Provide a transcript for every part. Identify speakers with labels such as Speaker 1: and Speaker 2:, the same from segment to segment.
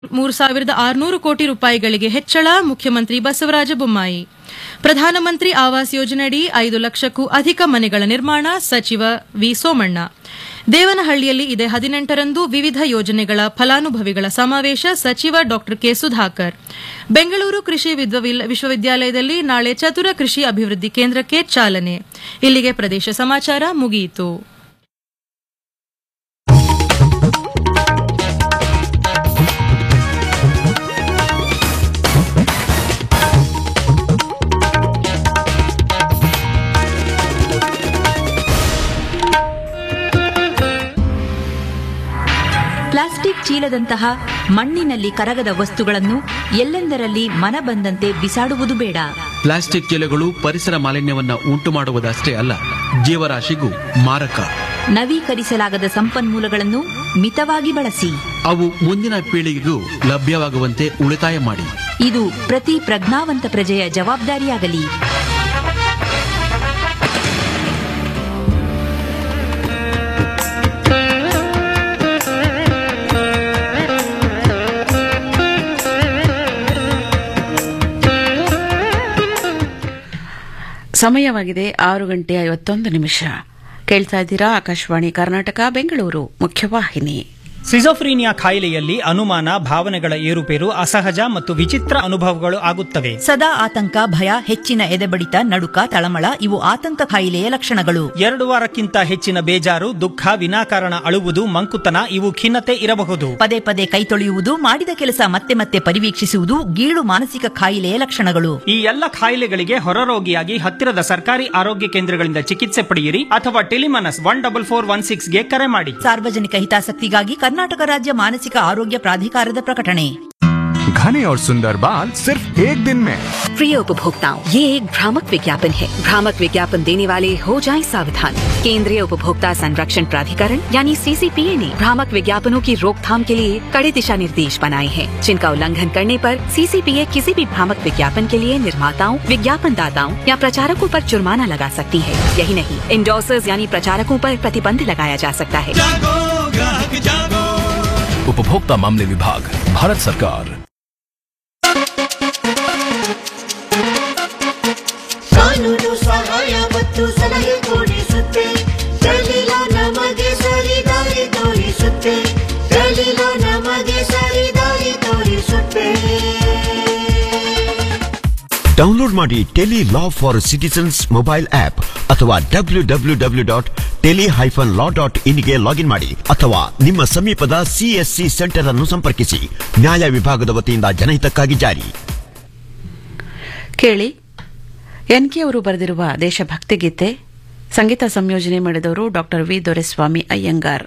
Speaker 1: ಮೂರು ಸಾವಿರದ ಆರುನೂರು ಕೋಟಿ ರೂಪಾಯಿಗಳಿಗೆ ಹೆಚ್ಚಳ ಮುಖ್ಯಮಂತ್ರಿ ಬಸವರಾಜ ಬೊಮ್ಮಾಯಿ ಪ್ರಧಾನಮಂತ್ರಿ ಆವಾಸ್ ಯೋಜನೆಯಡಿ ಐದು ಲಕ್ಷಕ್ಕೂ ಅಧಿಕ ಮನೆಗಳ ನಿರ್ಮಾಣ ಸಚಿವ ವಿ ಸೋಮಣ್ಣ ದೇವನಹಳ್ಳಿಯಲ್ಲಿ ಇದೇ ಹದಿನೆಂಟರಂದು ವಿವಿಧ ಯೋಜನೆಗಳ ಫಲಾನುಭವಿಗಳ ಸಮಾವೇಶ ಸಚಿವ ಡಾ ಕೆ ಸುಧಾಕರ್ ಬೆಂಗಳೂರು ಕೃಷಿ ವಿದ್ವ- ವಿಶ್ವವಿದ್ಯಾಲಯದಲ್ಲಿ ನಾಳೆ ಚತುರ ಕೃಷಿ ಅಭಿವೃದ್ಧಿ ಕೇಂದ್ರಕ್ಕೆ ಚಾಲನೆ ಇಲ್ಲಿಗೆ ಪ್ರದೇಶ ಸಮಾಚಾರ ಮುಗಿಯಿತು
Speaker 2: ಪ್ಲಾಸ್ಟಿಕ್ ಚೀಲದಂತಹ ಮಣ್ಣಿನಲ್ಲಿ ಕರಗದ ವಸ್ತುಗಳನ್ನು ಎಲ್ಲೆಂದರಲ್ಲಿ ಮನ ಬಂದಂತೆ ಬಿಸಾಡುವುದು ಬೇಡ
Speaker 3: ಪ್ಲಾಸ್ಟಿಕ್ ಚೀಲಗಳು ಪರಿಸರ ಮಾಲಿನ್ಯವನ್ನ ಉಂಟು ಮಾಡುವುದಷ್ಟೇ ಅಲ್ಲ ಜೀವರಾಶಿಗೂ ಮಾರಕ
Speaker 2: ನವೀಕರಿಸಲಾಗದ ಸಂಪನ್ಮೂಲಗಳನ್ನು ಮಿತವಾಗಿ ಬಳಸಿ
Speaker 3: ಅವು ಮುಂದಿನ ಪೀಳಿಗೆಗೂ ಲಭ್ಯವಾಗುವಂತೆ ಉಳಿತಾಯ ಮಾಡಿ
Speaker 2: ಇದು ಪ್ರತಿ ಪ್ರಜ್ಞಾವಂತ ಪ್ರಜೆಯ ಜವಾಬ್ದಾರಿಯಾಗಲಿ
Speaker 4: ಸಮಯವಾಗಿದೆ ಆರು ಗಂಟೆ ಐವತ್ತೊಂದು ನಿಮಿಷ ಕೇಳ್ತಾ ಇದ್ದೀರಾ ಆಕಾಶವಾಣಿ ಕರ್ನಾಟಕ ಬೆಂಗಳೂರು ಮುಖ್ಯವಾಹಿನಿ
Speaker 5: ಸಿಜೋಫ್ರೀನಿಯಾ ಕಾಯಿಲೆಯಲ್ಲಿ ಅನುಮಾನ ಭಾವನೆಗಳ ಏರುಪೇರು ಅಸಹಜ ಮತ್ತು ವಿಚಿತ್ರ ಅನುಭವಗಳು ಆಗುತ್ತವೆ
Speaker 2: ಸದಾ ಆತಂಕ ಭಯ ಹೆಚ್ಚಿನ ಎದೆಬಡಿತ ನಡುಕ ತಳಮಳ ಇವು ಆತಂಕ ಕಾಯಿಲೆಯ ಲಕ್ಷಣಗಳು
Speaker 5: ಎರಡು ವಾರಕ್ಕಿಂತ ಹೆಚ್ಚಿನ ಬೇಜಾರು ದುಃಖ ವಿನಾಕಾರಣ ಅಳುವುದು ಮಂಕುತನ ಇವು ಖಿನ್ನತೆ ಇರಬಹುದು
Speaker 2: ಪದೇ ಪದೇ ಕೈ ತೊಳೆಯುವುದು ಮಾಡಿದ ಕೆಲಸ ಮತ್ತೆ ಮತ್ತೆ ಪರಿವೀಕ್ಷಿಸುವುದು ಗೀಳು ಮಾನಸಿಕ ಕಾಯಿಲೆಯ ಲಕ್ಷಣಗಳು
Speaker 5: ಈ ಎಲ್ಲ ಕಾಯಿಲೆಗಳಿಗೆ ಹೊರರೋಗಿಯಾಗಿ ಹತ್ತಿರದ ಸರ್ಕಾರಿ ಆರೋಗ್ಯ ಕೇಂದ್ರಗಳಿಂದ ಚಿಕಿತ್ಸೆ ಪಡೆಯಿರಿ ಅಥವಾ Tele Manas one double four one ಸಿಕ್ಸ್ಗೆ ಕರೆ ಮಾಡಿ
Speaker 2: ಸಾರ್ವಜನಿಕ ಹಿತಾಸಕ್ತಿಗಾಗಿ ಕರ್ನಾಟಕ ರಾಜ್ಯ ಮಾನಸಿಕ ಆರೋಗ್ಯ ಪ್ರಾಧಿಕಾರದ ಪ್ರಕಟಣೆ
Speaker 6: घने और सुंदर बाल सिर्फ एक दिन में
Speaker 7: प्रिय उपभोक्ताओं ये एक भ्रामक विज्ञापन है भ्रामक विज्ञापन देने वाले हो जाएं सावधान केंद्रीय उपभोक्ता संरक्षण प्राधिकरण यानी सीसीपीए ने भ्रामक विज्ञापनों की रोकथाम के लिए कड़े दिशा निर्देश बनाए हैं जिनका उल्लंघन करने पर सीसीपीए किसी भी भ्रामक विज्ञापन के लिए निर्माताओं विज्ञापन दाताओं या प्रचारकों पर जुर्माना लगा सकती है यही नहीं इंडोसर्स यानी प्रचारकों पर प्रतिबंध लगाया जा सकता है
Speaker 8: उपभोक्ता मामले विभाग भारत सरकार
Speaker 9: ಕಾನೂನು ಸಹಾಯ ಮತ್ತು ಸಲಹೆ ಕೊಡಿಸುತ್ತೆ ಸಲಿಲ ನಮಗೆ ಸರಿದಾರಿ ತೋರಿಸುತ್ತೆ ಸಲಿಲ ನಮಗೆ ಸರಿದಾರಿ ತೋರಿಸುತ್ತೆ
Speaker 10: ಡೌನ್ಲೋಡ್ ಮಾಡಿ tele law for citizens mobile app ಅಥವಾ W W W dot tele hyphen law dot ಇನ್ಗೆ ಲಾಗಿನ್ ಮಾಡಿ ಅಥವಾ ನಿಮ್ಮ ಸಮೀಪದ ಸಿಎಸ್ಸಿ ಸೆಂಟರ್ ಅನ್ನು ಸಂಪರ್ಕಿಸಿ ನ್ಯಾಯ ವಿಭಾಗದ ವತಿಯಿಂದ ಜನಹಿತಕ್ಕಾಗಿ ಜಾರಿ
Speaker 4: ಕೇಳಿ ಎನ್ ಕೆ ಅವರು ಬರೆದಿರುವ ದೇಶಭಕ್ತಿ ಗೀತೆ ಸಂಗೀತ ಸಂಯೋಜನೆ ಮಾಡಿದವರು ಡಾಕ್ಟರ್ ವಿ ದೊರೆಸ್ವಾಮಿ ಅಯ್ಯಂಗಾರ್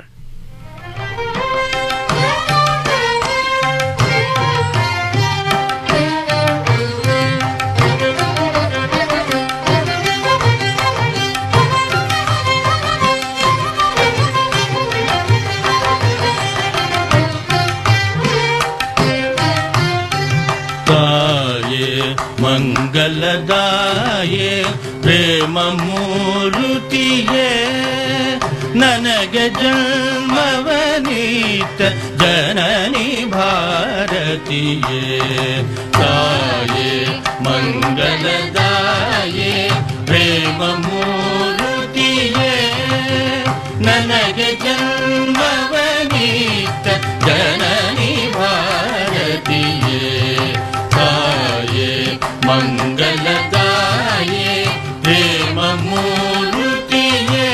Speaker 11: ತಾಯೇ ಮಂಗಲದಾಯೇ ಪ್ರೇಮ ಮೂರುತಿಯೇ ನನಗೆ ಜನ್ಮವ ನೀತ ಜನನಿ ಭಾರತೀಯೇ ತಾಯೇ ಮಂಗಲದಾಯೇ ಪ್ರೇಮ ಮೂರುತಿಯೇ ನನಗೆ ಜನ್ಮವ ನೀತ ಜನನಿ ಭಾರತೀಯೇ ತಾಯೇ ಮಂಗಲದಾಯೇ ಪ್ರೇಮ ಮೂರುತಿಯೇ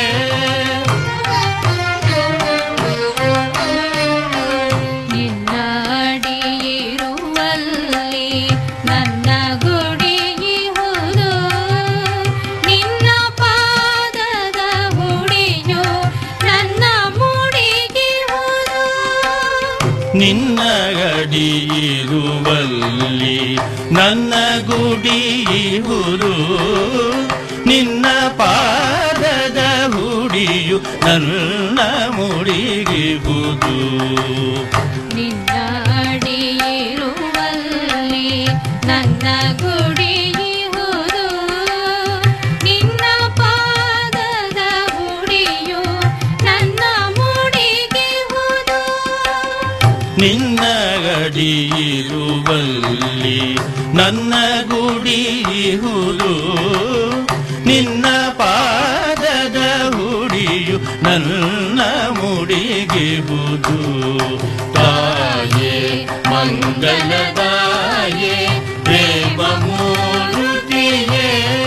Speaker 9: ನಿನ್ನ ಅಡಿಯಿರುವಲ್ಲಿ ನನ್ನ ಗುಡಿಯಿಹುದು ನಿನ್ನ ಪಾದದ ಹುಡಿಯು ನನ್ನ ಮುಡಿಗಿಹುದು
Speaker 11: ನಿನ್ನ ಗಡಿಯಿರುವಲ್ಲಿ ನನ್ನ ಗುಡಿಯುವುದು ನಿನ್ನ ಪಾದದ ಹುಡಿಯು ನನ್ನ ಮುಡಿಗಿಹುದು
Speaker 9: ನಿನ್ನ ಅಡಿಯಿರುವಲ್ಲಿ ನನ್ನ ಗುಡಿಯಿಹುದು ನಿನ್ನ ಪಾದದ ಹುಡಿಯು ನನ್ನ ಮುಡಿಗಿಹುದು
Speaker 11: ನಿನ್ನ ಗಡಿ ಇರುವಲ್ಲಿ ನನ್ನ ಗುಡಿ ಇಹುದು ನಿನ್ನ ಪಾದದ ಹುಡಿಯು ನನ್ನ ಮುಡಿಗಿಹುದು ತಾಯೇ ಮಂಗಲದಾಯೇ ಪ್ರೇಮ ಮೂರುತಿಯೇ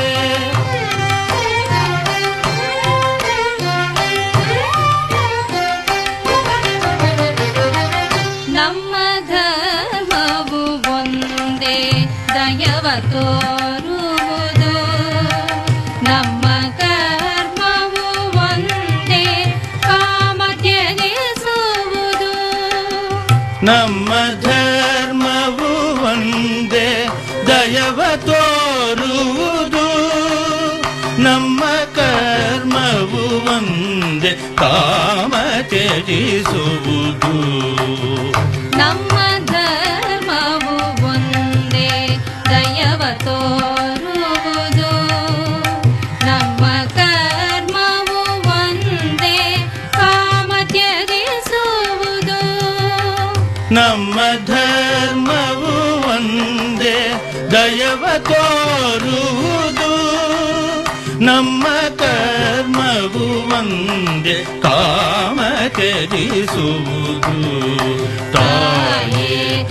Speaker 9: ನಮ್ಮ ಧರ್ಮವು ಒಂದೇ ದಯವ ತೋರುವುದು ನಮ್ಮ ಕರ್ಮವು ಒಂದೇ ಕಾಮ ತ್ಯಜಿಸುವುದು
Speaker 11: ನಮ್ಮ ಧರ್ಮವು ಒಂದೇ ದಯವ ತೋರುವುದು ನಮ್ಮ ಕರ್ಮವು ಒಂದೇ ಕಾಮ ತ್ಯಜಿಸುವುದು
Speaker 9: ನಮ್ಮ ಧರ್ಮವು ಒಂದೇ ದಯವ ತೋರುವುದು ನಮ್ಮ ಕರ್ಮವು ಒಂದೇ ಕಾಮ ತ್ಯಜಿಸುವುದು
Speaker 11: ನಮ್ಮ ಧರ್ಮವು ಒಂದೇ ದಯವ ತೋರುವುದು ನಮ್ಮ ಕರ್ಮವು ಒಂದೇ ಕಾಮ ತ್ಯಜಿಸುವುದು ತಾಯೇ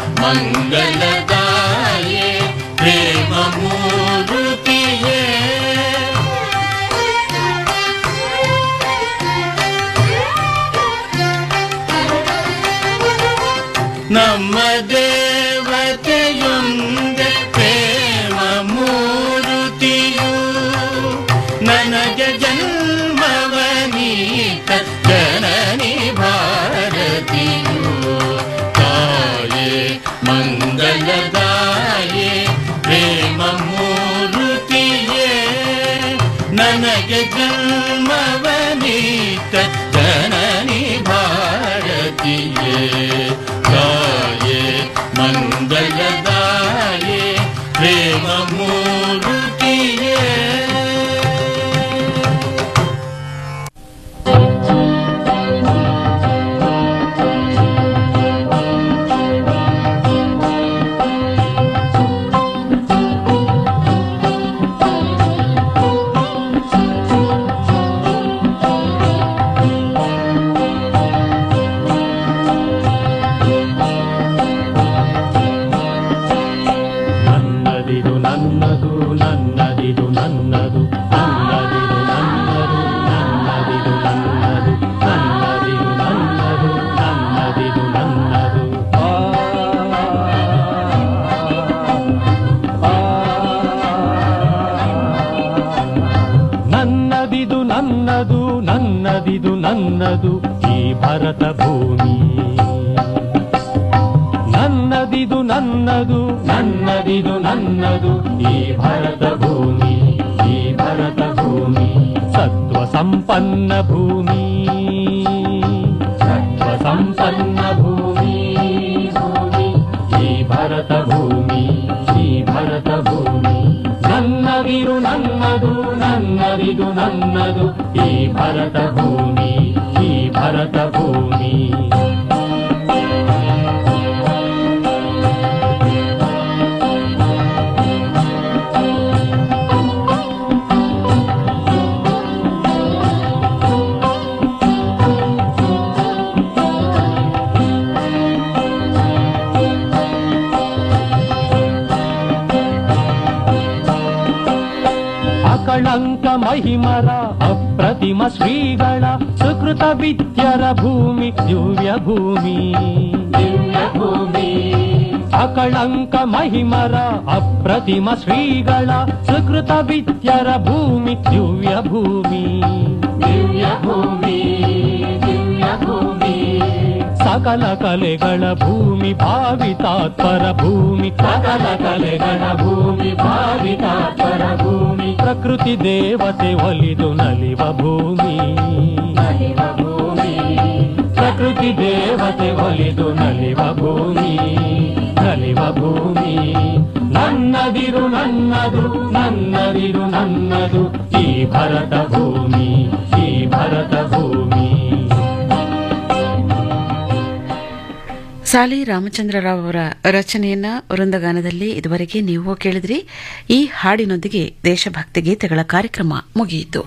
Speaker 11: ಮಂಗಲದಾಯೇ ಪ್ರೇಮ ಮೂರುತಿಯೇ ನಮ್ಮ ದೇವತೆಯೊಂದೆ ಪ್ರೇಮ ಮೂರುತಿಯು ನನಗೆ ಜನ್ಮವ ನೀತ ಜನನಿ ಭಾರತಿಯು ತಾಯೇ ಮಂಗಲದಾಯೇ ಪ್ರೇಮ ಮೂರುತಿಯೇ ನನಗೆ ಜನ್ಮವ ನೀತ ಜನನಿ ಭಾರತಿಯೇ ಗಾಯೇ ಮಂಗಲದಾಯೇ ಪ್ರೇಮ ಮೂರುತಿಯೇ
Speaker 12: ನನ್ನದಿದು ನನ್ನದು ನನ್ನದಿದು ನನ್ನದು ನನ್ನದಿದು ನನ್ನದು ನನ್ನದಿದು ನನ್ನದು ನನ್ನದಿದು ನನ್ನದು ನನ್ನದಿದು ನನ್ನದು ನನ್ನದಿದು ನನ್ನದು ನನ್ನದಿದು ನನ್ನದು ಈ ಭರತ ಭೂಮಿ ನನ್ನದಿದು ನನ್ನದು ನನ್ನದಿದು ನನ್ನದು ಈ ಭರತ ಭೂಮಿ ಈ ಭರತ ಭೂಮಿ ಸತ್ವ ಸಂಪನ್ನ ಭೂಮಿ ಸತ್ವ ಸಂಪನ್ನ ಭೂಮಿ ಭೂಮಿ ಈ ಭರತ ಭೂಮಿ ಈ ಭರತ ಭೂಮಿ ನನ್ನದಿರು ನನ್ನದು ನನ್ನದಿದು ನನ್ನದು ಈ ಭರತ ಭೂಮಿ ಈ ಭರತ ಭೂಮಿ ಅಕಳಂಕ ಮಹಿಮರ ಅಪ್ರತಿಮ ಶ್ರೀಗಳ ಸುಕೃತ ವಿದ್ಯರ ಭೂಮಿ ದಿವ್ಯ ಭೂಮಿ ದಿವ್ಯ ಭೂಮಿ ಅಕಳಂಕ ಮಹಿಮರ ಅಪ್ರತಿಮ ಶ್ರೀಗಳ ಸುಕೃತ ವಿದ್ಯರ ಭೂಮಿ ದಿವ್ಯ ಭೂಮಿ ದಿವ್ಯ ಭೂಮಿ ದಿವ್ಯ ಭೂಮಿ ಸಕಲ ಕಲೆಗಳ ಭೂಮಿ ಭಾವಿತಾತ್ಪರ ಭೂಮಿ ಸಕಲ ಕಲೆಗಳ ಭೂಮಿ ಭಾವಿತಾತ್ಪರ ಭೂಮಿ ಪ್ರಕೃತಿ ದೇವತೆ ಒಲಿದು ನಲಿವ ಭೂಮಿ ನಲಿವ ಭೂಮಿ ಪ್ರಕೃತಿ ದೇವತೆ ಒಲಿದು ನಲಿವ ಭೂಮಿ ನಲಿವ ಭೂಮಿ ನನ್ನದಿರು ನನ್ನದು ನನ್ನದಿರು ನನ್ನದು ಈ ಭರತ ಭೂಮಿ ಈ ಭರತ ಭೂಮಿ
Speaker 4: ಸಾಲಿ ರಾಮಚಂದ್ರರಾವ್ ಅವರ ರಚನೆಯನ್ನ ವೃಂದಗಾನದಲ್ಲಿ ಇದುವರೆಗೆ ನೀವು ಕೇಳಿದ್ರಿ ಈ ಹಾಡಿನೊಂದಿಗೆ ದೇಶಭಕ್ತಿ ಗೀತೆಗಳ ಕಾರ್ಯಕ್ರಮ ಮುಗಿಯಿತು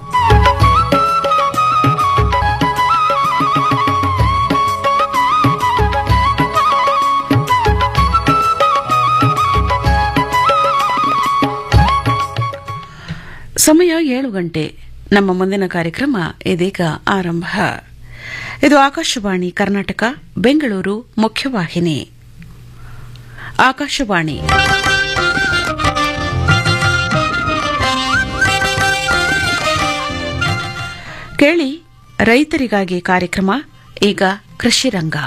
Speaker 4: ಸಮಯ ಏಳು ಗಂಟೆ ನಮ್ಮ ಮುಂದಿನ ಕಾರ್ಯಕ್ರಮ ಇದೀಗ ಆರಂಭ ಇದು ಆಕಾಶವಾಣಿ ಕರ್ನಾಟಕ ಬೆಂಗಳೂರು ಮುಖ್ಯವಾಹಿನಿ ಆಕಾಶವಾಣಿ ಕೇಳಿ ರೈತರಿಗಾಗಿ ಕಾರ್ಯಕ್ರಮ ಈಗ ಕೃಷಿ ರಂಗ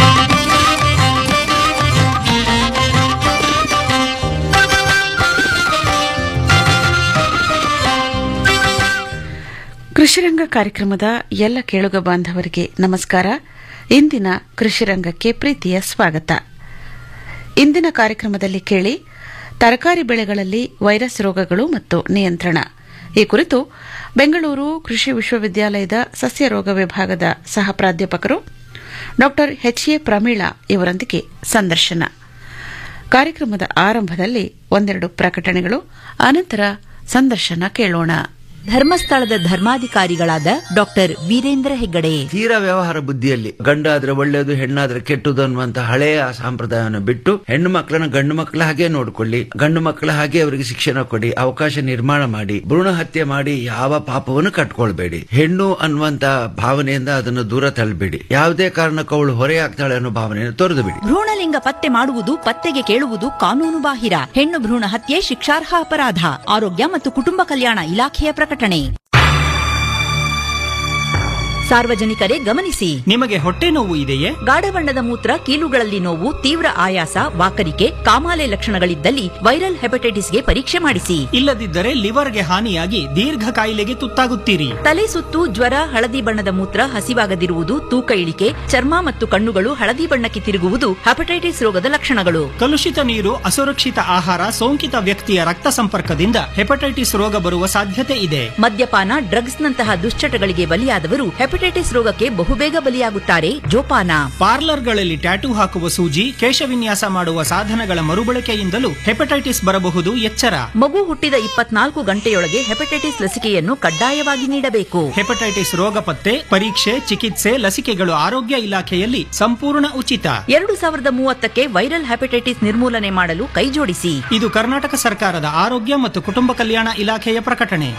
Speaker 4: ಕೃಷಿರಂಗ ಕಾರ್ಯಕ್ರಮದ ಎಲ್ಲ ಕೇಳುಗ ಬಾಂಧವರಿಗೆ ನಮಸ್ಕಾರ ಇಂದಿನ ಕೃಷಿರಂಗಕ್ಕೆ ಪ್ರೀತಿಯ ಸ್ವಾಗತ ಇಂದಿನ ಕಾರ್ಯಕ್ರಮದಲ್ಲಿ ಕೇಳಿ ತರಕಾರಿ ಬೆಳೆಗಳಲ್ಲಿ ವೈರಸ್ ರೋಗಗಳು ಮತ್ತು ನಿಯಂತ್ರಣ ಈ ಕುರಿತು ಬೆಂಗಳೂರು ಕೃಷಿ ವಿಶ್ವವಿದ್ಯಾಲಯದ ಸಸ್ಯ ರೋಗ ವಿಭಾಗದ ಸಹ ಪ್ರಾಧ್ಯಾಪಕರು ಡಾ ಎಚ್ಎ ಪ್ರಮೀಳಾ ಇವರೊಂದಿಗೆ ಸಂದರ್ಶನ ಕಾರ್ಯಕ್ರಮದ ಆರಂಭದಲ್ಲಿ ಒಂದೆರಡು ಪ್ರಕಟಣೆಗಳು ಅನಂತರ ಸಂದರ್ಶನ ಕೇಳೋಣ
Speaker 2: ಧರ್ಮಸ್ಥಳದ ಧರ್ಮಾಧಿಕಾರಿಗಳಾದ ಡಾಕ್ಟರ್ ವೀರೇಂದ್ರ ಹೆಗ್ಗಡೆ
Speaker 13: ತೀರಾ ವ್ಯವಹಾರ ಬುದ್ಧಿಯಲ್ಲಿ ಗಂಡಾದ್ರೆ ಒಳ್ಳೆಯದು ಹೆಣ್ಣಾದ್ರೆ ಕೆಟ್ಟದು ಅನ್ನುವಂತ ಹಳೆಯ ಸಂಪ್ರದಾಯವನ್ನು ಬಿಟ್ಟು ಹೆಣ್ಣು ಮಕ್ಕಳನ್ನ ಗಂಡು ಮಕ್ಕಳ ಹಾಗೆ ನೋಡ್ಕೊಳ್ಳಿ ಗಂಡು ಮಕ್ಕಳ ಹಾಗೆ ಅವರಿಗೆ ಶಿಕ್ಷಣ ಕೊಡಿ ಅವಕಾಶ ನಿರ್ಮಾಣ ಮಾಡಿ ಭ್ರೂಣ ಹತ್ಯೆ ಮಾಡಿ ಯಾವ ಪಾಪವನ್ನು ಕಟ್ಕೊಳ್ಬೇಡಿ ಹೆಣ್ಣು ಅನ್ನುವಂತ ಭಾವನೆಯಿಂದ ಅದನ್ನು ದೂರ ತಳ್ಳಬೇಡಿ ಯಾವುದೇ ಕಾರಣಕ್ಕೂ ಅವಳು ಹೊರೆಯಾಗ್ತಾಳೆ ಅನ್ನೋ ಭಾವನೆಯನ್ನು ತೊರೆದು ಬಿಡಿ
Speaker 2: ಭ್ರೂಣಲಿಂಗ ಪತ್ತೆ ಮಾಡುವುದು ಪತ್ತೆಗೆ ಕೇಳುವುದು ಕಾನೂನು ಬಾಹಿರ ಹೆಣ್ಣು ಭ್ರೂಣ ಹತ್ಯೆ ಶಿಕ್ಷಾರ್ಹ ಅಪರಾಧ ಆರೋಗ್ಯ ಮತ್ತು ಕುಟುಂಬ ಕಲ್ಯಾಣ ಇಲಾಖೆಯ ಪ್ರಕಟಣೆ ಸಾರ್ವಜನಿಕರೇ ಗಮನಿಸಿ
Speaker 5: ನಿಮಗೆ ಹೊಟ್ಟೆ ನೋವು ಇದೆಯೇ
Speaker 2: ಗಾಢ ಬಣ್ಣದ ಮೂತ್ರ ಕೀಲುಗಳಲ್ಲಿ ನೋವು ತೀವ್ರ ಆಯಾಸ ವಾಕರಿಕೆ ಕಾಮಾಲೆ ಲಕ್ಷಣಗಳಿದ್ದಲ್ಲಿ ವೈರಲ್ ಹೆಪಟೈಟಿಸ್ಗೆ ಪರೀಕ್ಷೆ ಮಾಡಿಸಿ
Speaker 5: ಇಲ್ಲದಿದ್ದರೆ ಲಿವರ್ಗೆ ಹಾನಿಯಾಗಿ ದೀರ್ಘ ಕಾಯಿಲೆಗೆ ತುತ್ತಾಗುತ್ತೀರಿ
Speaker 2: ತಲೆ ಸುತ್ತು ಜ್ವರ ಹಳದಿ ಬಣ್ಣದ ಮೂತ್ರ ಹಸಿವಾಗದಿರುವುದು ತೂಕ ಇಳಿಕೆ ಚರ್ಮ ಮತ್ತು ಕಣ್ಣುಗಳು ಹಳದಿ ಬಣ್ಣಕ್ಕೆ ತಿರುಗುವುದು ಹೆಪಟೈಟಿಸ್ ರೋಗದ ಲಕ್ಷಣಗಳು
Speaker 5: ಕಲುಷಿತ ನೀರು ಅಸುರಕ್ಷಿತ ಆಹಾರ ಸೋಂಕಿತ ವ್ಯಕ್ತಿಯ ರಕ್ತ ಸಂಪರ್ಕದಿಂದ ಹೆಪಟೈಟಿಸ್ ರೋಗ ಬರುವ ಸಾಧ್ಯತೆ ಇದೆ
Speaker 2: ಮದ್ಯಪಾನ ಡ್ರಗ್ಸ್ ನಂತಹ ದುಶ್ಚಟಗಳಿಗೆ ಬಲಿಯಾದವರು ಹೆಪಟೈಟಿಸ್ ರೋಗಕ್ಕೆ ಬಹುಬೇಗ ಬಲಿಯಾಗುತ್ತಾರೆ ಜೋಪಾನ
Speaker 5: ಪಾರ್ಲರ್ಗಳಲ್ಲಿ ಟ್ಯಾಟೂ ಹಾಕುವ ಸೂಜಿ ಕೇಶವಿನ್ಯಾಸ ಮಾಡುವ ಸಾಧನಗಳ ಮರುಬಳಕೆಯಿಂದಲೂ ಹೆಪಟೈಟಿಸ್ ಬರಬಹುದು ಎಚ್ಚರ
Speaker 2: ಮಗು ಹುಟ್ಟಿದ ಇಪ್ಪತ್ನಾಲ್ಕು ಗಂಟೆಯೊಳಗೆ ಹೆಪಟೈಟಿಸ್ ಲಸಿಕೆಯನ್ನು ಕಡ್ಡಾಯವಾಗಿ ನೀಡಬೇಕು
Speaker 5: ಹೆಪಟೈಟಿಸ್ ರೋಗ ಪತ್ತೆ ಪರೀಕ್ಷೆ ಚಿಕಿತ್ಸೆ ಲಸಿಕೆಗಳು ಆರೋಗ್ಯ ಇಲಾಖೆಯಲ್ಲಿ ಸಂಪೂರ್ಣ ಉಚಿತ
Speaker 2: ಎರಡು ಸಾವಿರದ ಮೂವತ್ತಕ್ಕೆ ವೈರಲ್ ಹೆಪಟೈಟಿಸ್ ನಿರ್ಮೂಲನೆ ಮಾಡಲು ಕೈಜೋಡಿಸಿ
Speaker 5: ಇದು ಕರ್ನಾಟಕ ಸರ್ಕಾರದ ಆರೋಗ್ಯ ಮತ್ತು ಕುಟುಂಬ ಕಲ್ಯಾಣ ಇಲಾಖೆಯ ಪ್ರಕಟಣೆ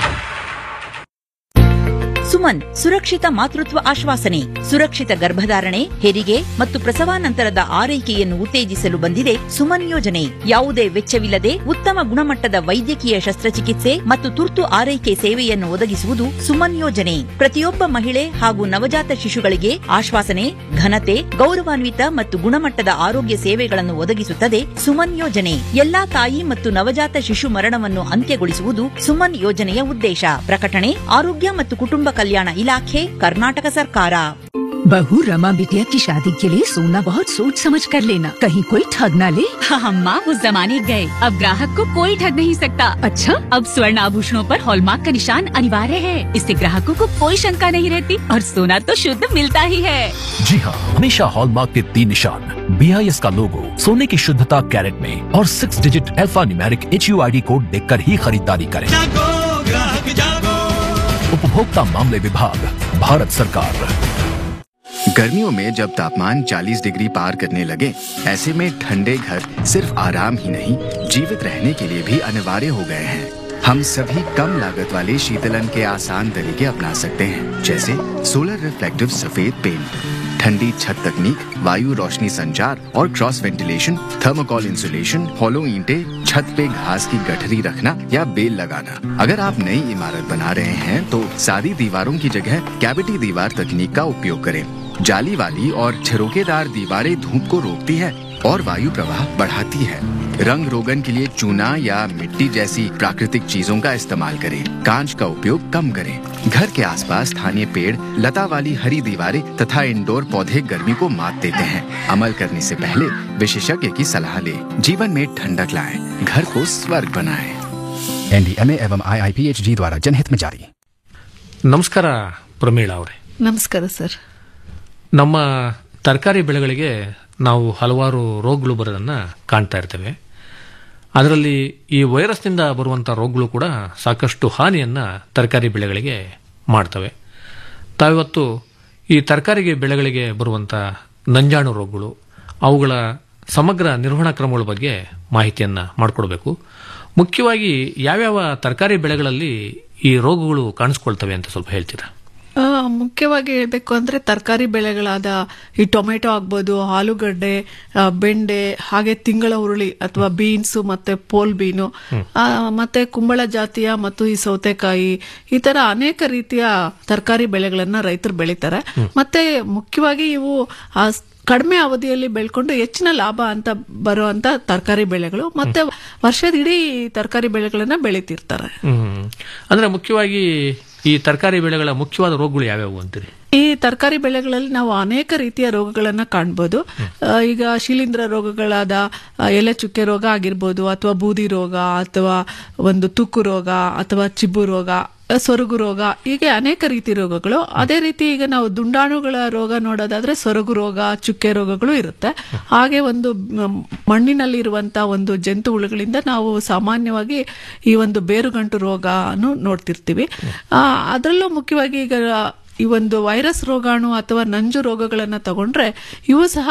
Speaker 2: ಸುಮನ್ ಸುರಕ್ಷಿತ ಮಾತೃತ್ವ ಆಶ್ವಾಸನೆ ಸುರಕ್ಷಿತ ಗರ್ಭಧಾರಣೆ ಹೆರಿಗೆ ಮತ್ತು ಪ್ರಸವಾನಂತರದ ಆರೈಕೆಯನ್ನು ಉತ್ತೇಜಿಸಲು ಬಂದಿದೆ ಸುಮನ್ ಯೋಜನೆ ಯಾವುದೇ ವೆಚ್ಚವಿಲ್ಲದೆ ಉತ್ತಮ ಗುಣಮಟ್ಟದ ವೈದ್ಯಕೀಯ ಶಸ್ತ್ರಚಿಕಿತ್ಸೆ ಮತ್ತು ತುರ್ತು ಆರೈಕೆ ಸೇವೆಯನ್ನು ಒದಗಿಸುವುದು ಸುಮನ್ ಯೋಜನೆ ಪ್ರತಿಯೊಬ್ಬ ಮಹಿಳೆ ಹಾಗೂ ನವಜಾತ ಶಿಶುಗಳಿಗೆ ಆಶ್ವಾಸನೆ ಘನತೆ ಗೌರವಾನ್ವಿತ ಮತ್ತು ಗುಣಮಟ್ಟದ ಆರೋಗ್ಯ ಸೇವೆಗಳನ್ನು ಒದಗಿಸುತ್ತದೆ ಸುಮನ್ ಯೋಜನೆ ಎಲ್ಲಾ ತಾಯಿ ಮತ್ತು ನವಜಾತ ಶಿಶು ಮರಣವನ್ನು ಅಂತ್ಯಗೊಳಿಸುವುದು ಸುಮನ್ ಯೋಜನೆಯ ಉದ್ದೇಶ ಪ್ರಕಟಣೆ ಆರೋಗ್ಯ ಮತ್ತು ಕುಟುಂಬ ಕಲ್ಯಾಣ ಇಲಾಖೆ ಕರ್ನಾಟಕ ಸರ್ಕಾರ
Speaker 14: बहू रमा बिटिया की शादी के लिए सोना बहुत सोच समझ कर लेना कहीं कोई ठग ना ले
Speaker 15: हम माँ उस जमाने गए अब ग्राहक को कोई ठग नहीं सकता
Speaker 14: अच्छा
Speaker 15: अब स्वर्ण आभूषणों पर हॉलमार्क का निशान अनिवार्य है इससे ग्राहकों को कोई शंका नहीं रहती और सोना तो शुद्ध मिलता ही है
Speaker 8: जी हाँ हमेशा हॉलमार्क के तीन निशान बी आई एस का लोगो सोने की शुद्धता कैरेट में और six digit alphanumeric H U I D code देख कर ही खरीदारी करें उपभोक्ता मामले विभाग भारत सरकार
Speaker 16: गर्मियों में जब तापमान 40 डिग्री पार करने लगे ऐसे में ठंडे घर सिर्फ आराम ही नहीं जीवित रहने के लिए भी अनिवार्य हो गए हैं हम सभी कम लागत वाले शीतलन के आसान तरीके अपना सकते हैं जैसे सोलर रिफ्लेक्टिव सफेद पेंट ठंडी छत तकनीक वायु रोशनी संचार और cross ventilation thermocol insulation hollow ईंटे छत पे घास की गठरी रखना या बेल लगाना अगर आप नई इमारत बना रहे हैं तो सादी दीवारों की जगह कैविटी दीवार तकनीक का उपयोग करें जाली वाली और छिरोकेदार दीवारें धूप को रोकती है और वायु प्रवाह बढ़ाती है रंग रोगन के लिए चूना या मिट्टी जैसी प्राकृतिक चीजों का इस्तेमाल करें कांच का उपयोग कम करें घर के आसपास स्थानीय पेड़ लता वाली हरी दीवारें तथा इंडोर पौधे गर्मी को मात देते हैं अमल करने से पहले विशेषज्ञ की सलाह लें जीवन में ठंडक लाएं घर को स्वर्ग बनाएं
Speaker 17: एनडीएमए एवं आईआईपीएचडी द्वारा जनहित में जारी
Speaker 18: ನಮಸ್ಕಾರ ಪ್ರಮೀಳಾ ಅವರೇ
Speaker 19: ನಮಸ್ಕಾರ ಸರ್
Speaker 18: ನಮ್ಮ ತರಕಾರಿ ಬೆಳೆಗಳಿಗೆ ನಾವು ಹಲವಾರು ರೋಗಗಳು ಬರೋದನ್ನ ಕಾಣ್ತಾ ಇರ್ತೇವೆ ಅದರಲ್ಲಿ ಈ ವೈರಸ್ನಿಂದ ಬರುವಂಥ ರೋಗಗಳು ಕೂಡ ಸಾಕಷ್ಟು ಹಾನಿಯನ್ನ ತರಕಾರಿ ಬೆಳೆಗಳಿಗೆ ಮಾಡ್ತವೆ ತಾವಿವತ್ತು ಈ ತರಕಾರಿಗೆ ಬೆಳೆಗಳಿಗೆ ಬರುವಂಥ ನಂಜಾಣು ರೋಗಗಳು ಅವುಗಳ ಸಮಗ್ರ ನಿರ್ವಹಣಾ ಕ್ರಮಗಳ ಬಗ್ಗೆ ಮಾಹಿತಿಯನ್ನ ಮಾಡಿಕೊಡ್ಬೇಕು ಮುಖ್ಯವಾಗಿ ಯಾವ್ಯಾವ ತರಕಾರಿ ಬೆಳೆಗಳಲ್ಲಿ ಈ ರೋಗಗಳು ಕಾಣಿಸ್ಕೊಳ್ತವೆ ಅಂತ ಸ್ವಲ್ಪ ಹೇಳ್ತೀರಾ
Speaker 19: ಆ, ಮುಖ್ಯವಾಗಿ ಹೇಳ್ಬೇಕು ಅಂದ್ರೆ ತರಕಾರಿ ಬೆಳೆಗಳಾದ ಈ ಟೊಮೆಟೊ ಆಗ್ಬೋದು ಆಲೂಗಡ್ಡೆ ಆ, ಬೆಂಡೆ ಹಾಗೆ ತಿಂಗಳ ಹುರುಳಿ ಅಥವಾ ಬೀನ್ಸ್ ಮತ್ತೆ ಪೋಲ್ ಬೀನು ಆ, ಮತ್ತೆ ಕುಂಬಳ ಜಾತಿಯ ಮತ್ತು ಈ ಸೌತೆಕಾಯಿ ಈ ತರ ಅನೇಕ ರೀತಿಯ ತರಕಾರಿ ಬೆಳೆಗಳನ್ನ ರೈತರು ಬೆಳಿತಾರೆ ಮತ್ತೆ ಮುಖ್ಯವಾಗಿ ಇವು ಆ ಸ್- ಕಡಿಮೆ ಅವಧಿಯಲ್ಲಿ ಬೆಳ್ಕೊಂಡು ಹೆಚ್ಚಿನ ಲಾಭ ಅಂತ ಬರುವಂತ ತರಕಾರಿ ಬೆಳೆಗಳು ಮತ್ತೆ ವರ್ಷದಿಡೀ ತರಕಾರಿ ಬೆಳೆಗಳನ್ನ ಬೆಳಿತಿರ್ತಾರೆ
Speaker 18: ಹ್ಮ್ ಅಂದ್ರೆ ಮುಖ್ಯವಾಗಿ ಈ ತರಕಾರಿ ಬೆಳೆಗಳ ಮುಖ್ಯವಾದ ರೋಗಗಳು ಯಾವ್ಯಾವು ಅಂತೀರಿ
Speaker 19: ಈ ತರಕಾರಿ ಬೆಳೆಗಳಲ್ಲಿ ನಾವು ಅನೇಕ ರೀತಿಯ ರೋಗಗಳನ್ನ ಕಾಣ್ಬೋದು ಆ, ಈಗ ಶಿಲೀಂಧ್ರ ರೋಗಗಳಾದ ಆ, ಎಲೆ ಚುಕ್ಕೆ ರೋಗ ಆಗಿರ್ಬೋದು ಅಥವಾ ಬೂದಿ ರೋಗ ಅಥವಾ ಒಂದು ತುಕ್ಕು ರೋಗ ಅಥವಾ ಚಿಬ್ಬು ರೋಗ ಆ, ಸೊರಗು ರೋಗ ಹೀಗೆ ಅನೇಕ ರೀತಿ ರೋಗಗಳು ಅದೇ ರೀತಿ ಈಗ ನಾವು ದುಂಡಾಣುಗಳ ರೋಗ ನೋಡೋದಾದ್ರೆ ಸೊರಗು ರೋಗ ಚುಕ್ಕೆ ರೋಗಗಳು ಇರುತ್ತೆ ಹಾಗೆ ಒಂದು ಮ್, ಮಣ್ಣಿನಲ್ಲಿರುವಂತಹ ಒಂದು ಜಂತು ಹುಳುಗಳಿಂದ ನಾವು ಸಾಮಾನ್ಯವಾಗಿ ಈ ಒಂದು ಬೇರುಗಂಟು ರೋಗನು ನೋಡ್ತಿರ್ತೀವಿ ಆ, ಅದರಲ್ಲೂ ಮುಖ್ಯವಾಗಿ ಈಗ ಈ ಒಂದು ವೈರಸ್ ರೋಗಾಣು ಅಥವಾ ನಂಜು ರೋಗಗಳನ್ನು ತಗೊಂಡ್ರೆ ಇವು ಸಹ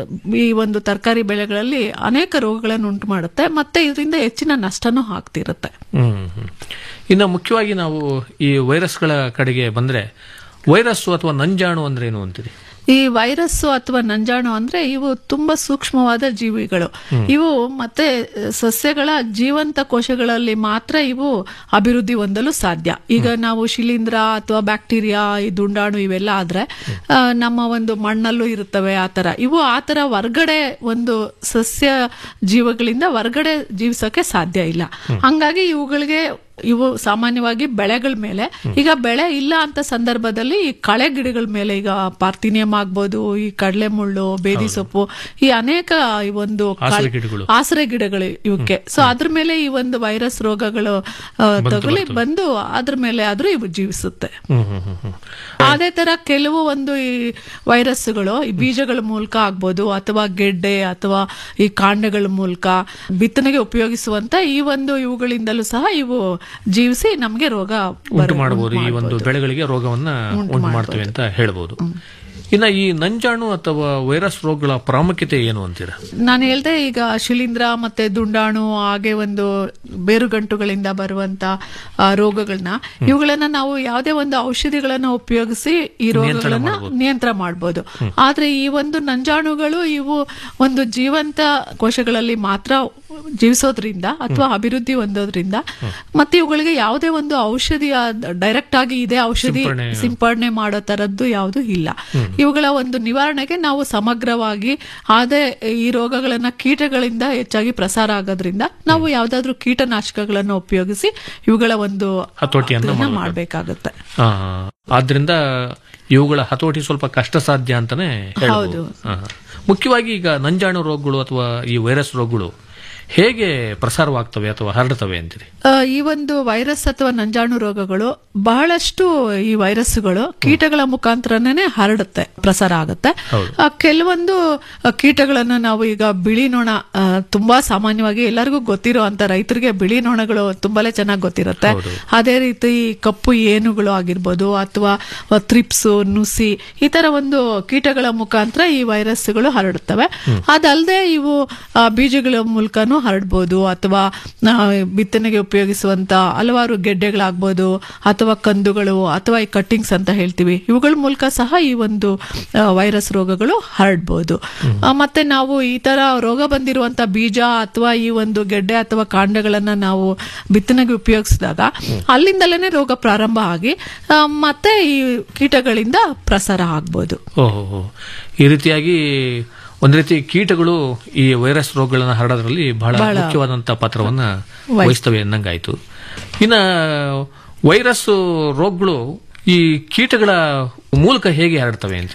Speaker 19: ಈ ಒಂದು ತರಕಾರಿ ಬೆಳೆಗಳಲ್ಲಿ ಅನೇಕ ರೋಗಗಳನ್ನು ಉಂಟು ಮಾಡುತ್ತೆ ಮತ್ತೆ ಇದರಿಂದ ಹೆಚ್ಚಿನ ನಷ್ಟನೂ ಆಗ್ತಿರುತ್ತೆ
Speaker 18: ಹ್ಮ್ ಹ್ಮ್. ಇನ್ನು ಮುಖ್ಯವಾಗಿ ನಾವು ಈ ವೈರಸ್ಗಳ ಕಡೆಗೆ ಬಂದ್ರೆ ವೈರಸ್ಸು ಅಥವಾ ನಂಜಾಣು ಅಂದ್ರೆ ಏನು ಅಂತೀರಿ
Speaker 19: ಈ ವೈರಸ್ಸು ಅಥವಾ ನಂಜಾಣು ಅಂದ್ರೆ ಇವು ತುಂಬಾ ಸೂಕ್ಷ್ಮವಾದ ಜೀವಿಗಳು
Speaker 18: ಹ್ಮ್.
Speaker 19: ಇವು ಮತ್ತೆ ಸಸ್ಯಗಳ ಜೀವಂತ ಕೋಶಗಳಲ್ಲಿ ಮಾತ್ರ ಇವು ಅಭಿವೃದ್ಧಿ ಹೊಂದಲು ಸಾಧ್ಯ ಈಗ ನಾವು ಶಿಲೀಂಧ್ರ ಅಥವಾ ಬ್ಯಾಕ್ಟೀರಿಯಾ ಈ ದುಂಡಾಣು ಇವೆಲ್ಲ ಆದ್ರೆ ಆ, ನಮ್ಮ ಒಂದು ಮಣ್ಣಲ್ಲೂ ಇರುತ್ತವೆ ಆ ತರ ಇವು ಆ ತರ ಹೊರ್ಗಡೆ ಒಂದು ಸಸ್ಯ ಜೀವಗಳಿಂದ ಹೊರ್ಗಡೆ ಜೀವಿಸೋಕೆ ಸಾಧ್ಯ ಇಲ್ಲ ಹಂಗಾಗಿ ಇವುಗಳಿಗೆ ಇವು ಸಾಮಾನ್ಯವಾಗಿ ಬೆಳೆಗಳ ಮೇಲೆ ಈಗ ಬೆಳೆ ಇಲ್ಲ ಅಂತ ಸಂದರ್ಭದಲ್ಲಿ ಈ ಕಳೆ ಗಿಡಗಳ ಮೇಲೆ ಈಗ ಪಾರ್ಥಿನಿಯಂ ಆಗ್ಬೋದು ಈ ಕಡಲೆ ಮುಳ್ಳು ಬೇದಿ ಸೊಪ್ಪು ಈ ಅನೇಕ ಈ ಒಂದು ಕಾಳ್-
Speaker 18: ಆಸರೆ ಗಿಡಗಳು.
Speaker 19: ಆಸರೆ ಗಿಡಗಳು ಇವಕ್ಕೆ ಸೊ ಅದ್ರ ಮೇಲೆ ಈ ಒಂದು ವೈರಸ್ ರೋಗಗಳು ಆ,
Speaker 18: ಬಂದು
Speaker 19: ತಗುಲಿ
Speaker 18: ಬರ್ತವೆ.
Speaker 19: ಬಂದು ಅದ್ರ ಮೇಲೆ ಆದ್ರೂ ಇವು ಜೀವಿಸುತ್ತೆ
Speaker 18: ಹ್ಮ್ ಹ್ಮ್ ಹ್ಮ್ ಹ್ಮ್.
Speaker 19: ಅದೇ ತರ ಕೆಲವು ಒಂದು ಈ ವೈರಸ್ಗಳು ಈ ಬೀಜಗಳ ಮೂಲಕ ಆಗ್ಬೋದು ಅಥವಾ ಗೆಡ್ಡೆ ಅಥವಾ ಈ ಕಾಂಡಗಳ ಮೂಲಕ ಬಿತ್ತನೆಗೆ ಉಪಯೋಗಿಸುವಂತ ಈ ಒಂದು ಇವುಗಳಿಂದಲೂ ಸಹ ಇವು ಜೀವಿಸಿ ನಮಗೆ ರೋಗ
Speaker 18: ಉಂಟು
Speaker 19: ಬರು-
Speaker 18: ಮಾಡಬಹುದು ಈ
Speaker 19: ಉಂಟು
Speaker 18: ಒಂದು
Speaker 19: ಮಾಡ್ಬೋದು.
Speaker 18: ಬೆಳೆಗಳಿಗೆ ರೋಗವನ್ನ
Speaker 19: ಉಂಟು
Speaker 18: ಉಂಟು ಮಾಡ್ತವೆ ಅಂತ ಹೇಳ್ಬೋದು ಇನ್ನ ಈ ನಂಜಾಣು ಅಥವಾ ವೈರಸ್ ರೋಗಗಳ ಪ್ರಾಮುಖ್ಯತೆ ಏನು ಅಂತೀರಾ
Speaker 19: ನಾನು ಹೇಳ್ದೆ ಈಗ ಶಿಲೀಂಧ್ರ ಮತ್ತೆ ದುಂಡಾಣು ಹಾಗೆ ಒಂದು ಬೇರುಗಂಟುಗಳಿಂದ ಬರುವಂತ ಆ, ರೋಗಗಳನ್ನ ಇವುಗಳನ್ನ ನಾವು ಯಾವುದೇ ಒಂದು ಔಷಧಿಗಳನ್ನ ಉಪಯೋಗಿಸಿ ಈ ರೋಗಗಳನ್ನ ನಿಯಂತ್ರಣ ಮಾಡಬಹುದು ಆದ್ರೆ ಈ ಒಂದು ನಂಜಾಣುಗಳು ಇವು ಒಂದು ಜೀವಂತ ಕೋಶಗಳಲ್ಲಿ ಮಾತ್ರ ಜೀವಿಸೋದ್ರಿಂದ ಅಥವಾ ಅಭಿವೃದ್ಧಿ ಹೊಂದೋದ್ರಿಂದ ಮತ್ತೆ ಇವುಗಳಿಗೆ ಯಾವುದೇ ಒಂದು ಔಷಧಿ ಡೈರೆಕ್ಟ್ ಆಗಿ ಇದೇ ಔಷಧಿ
Speaker 18: ಸಿಂಪಡಣೆ-
Speaker 19: ಸಿಂಪಡಣೆ ಮಾಡೋ ತರದ್ದು ಯಾವುದು ಇಲ್ಲ ಇವುಗಳ ಒಂದು ನಿವಾರಣೆಗೆ ನಾವು ಸಮಗ್ರವಾಗಿ ಅದೇ ಈ ರೋಗಗಳನ್ನ ಕೀಟಗಳಿಂದ ಹೆಚ್ಚಾಗಿ ಪ್ರಸಾರ ಆಗೋದ್ರಿಂದ ನಾವು ಯಾವ್ದಾದ್ರು ಕೀಟನಾಶಕಗಳನ್ನು ಉಪಯೋಗಿಸಿ ಇವುಗಳ ಒಂದು
Speaker 18: ಹತೋಟಿಯನ್ನ
Speaker 19: ಇದನ್ನ
Speaker 18: ಮಾಡ್ಬೇಕು.
Speaker 19: ಮಾಡ್ಬೇಕಾಗುತ್ತೆ
Speaker 18: ಆ, ಆದ್ರಿಂದ ಇವುಗಳ ಹತೋಟಿ ಸ್ವಲ್ಪ ಕಷ್ಟ ಸಾಧ್ಯ ಅಂತಾನೆ ಹೇಳ್ಬೋದು
Speaker 19: ಹೌದು.
Speaker 18: ಆ. ಮುಖ್ಯವಾಗಿ ಈಗ ನಂಜಾಣು ರೋಗಗಳು ಅಥವಾ ಈ ವೈರಸ್ ರೋಗಗಳು ಹೇಗೆ ಪ್ರಸಾರವಾಗ್ತವೆ ಅಥವಾ ಹರಡ್ತವೆ ಅಂತೀರಿ
Speaker 19: ಆ, ಈ ಒಂದು ವೈರಸ್ ಅಥವಾ ನಂಜಾಣು ರೋಗಗಳು ಬಹಳಷ್ಟು ಈ ವೈರಸ್ಗಳು ಕೀಟಗಳ ಮುಖಾಂತರನೇ ಹರಡುತ್ತೆ ಪ್ರಸಾರ ಆಗುತ್ತೆ
Speaker 18: ಹೌದು.
Speaker 19: ಆ, ಕೆಲವೊಂದು ಆ, ಕೀಟಗಳನ್ನ ನಾವು ಈಗ ಬಿಳಿ ನೊಣ ಆ, ತುಂಬಾ ಸಾಮಾನ್ಯವಾಗಿ ಎಲ್ಲರಿಗೂ ಗೊತ್ತಿರೋ ಅಂತ ರೈತರಿಗೆ ಬಿಳಿ ನೊಣಗಳು ತುಂಬಾನೇ ಚೆನ್ನಾಗಿ ಗೊತ್ತಿರುತ್ತೆ
Speaker 18: ಹೌದು.
Speaker 19: ಅದೇ ರೀತಿ ಕಪ್ಪು ಏನುಗಳು ಆಗಿರ್ಬೋದು ಅಥವಾ ತ್ರಿಪ್ಸು ನುಸಿ ಈ ತರ ಒಂದು ಕೀಟಗಳ ಮುಖಾಂತರ ಈ ವೈರಸ್ಗಳು ಹರಡುತ್ತವೆ ಅದಲ್ಲದೆ ಇವು ಆ, ಬೀಜಗಳ ಮೂಲಕನೂ ಹರಡ್ಬೋದು ಅಥವಾ ಆ, ಬಿತ್ತನೆಗೆ ಉಪಯೋಗಿಸುವಂತ ಹಲವಾರು ಗೆಡ್ಡೆಗಳಾಗ್ಬೋದು ಅಥವಾ ಕಂದುಗಳು ಅಥವಾ ಈ ಕಟ್ಟಿಂಗ್ಸ್ ಅಂತ ಹೇಳ್ತೀವಿ ಇವುಗಳ ಮೂಲಕ ಸಹ ಈ ಒಂದು ಆ, ವೈರಸ್ ರೋಗಗಳು ಹರಡ್ಬೋದು ಆ, ಮತ್ತೆ ನಾವು ಈ ತರ ರೋಗ ಬಂದಿರುವಂತ ಬೀಜ ಅಥವಾ ಈ ಒಂದು ಗೆಡ್ಡೆ ಅಥವಾ ಕಾಂಡಗಳನ್ನ ನಾವು ಬಿತ್ತನೆಗೆ ಉಪಯೋಗಿಸಿದಾಗ ಅಲ್ಲಿಂದಲೇ ರೋಗ ಪ್ರಾರಂಭ ಆಗಿ ಆ, ಮತ್ತೆ ಈ ಕೀಟಗಳಿಂದ ಪ್ರಸಾರ ಆಗ್ಬೋದು
Speaker 18: ಓಹೋ ಈ ರೀತಿಯಾಗಿ ಒಂದ್ ರೀತಿ ಕೀಟಗಳು ಈ ವೈರಸ್ ರೋಗಗಳನ್ನ ಹರಡೋದ್ರಲ್ಲಿ ಬಹಳ
Speaker 19: ಬಹಳ
Speaker 18: ಮುಖ್ಯವಾದಂತಹ ಪಾತ್ರವನ್ನ
Speaker 19: ವಹಿಸ್-
Speaker 18: ವಹಿಸ್ತವೆ ಅನ್ನಂಗಾಯ್ತು ಇನ್ನ ವೈರಸ್ ರೋಗಗಳು ಈ ಕೀಟಗಳ ಮೂಲಕ ಹೇಗೆ ಹರಡ್ತವೆ ಅಂತೀರಿ
Speaker 19: ಆ,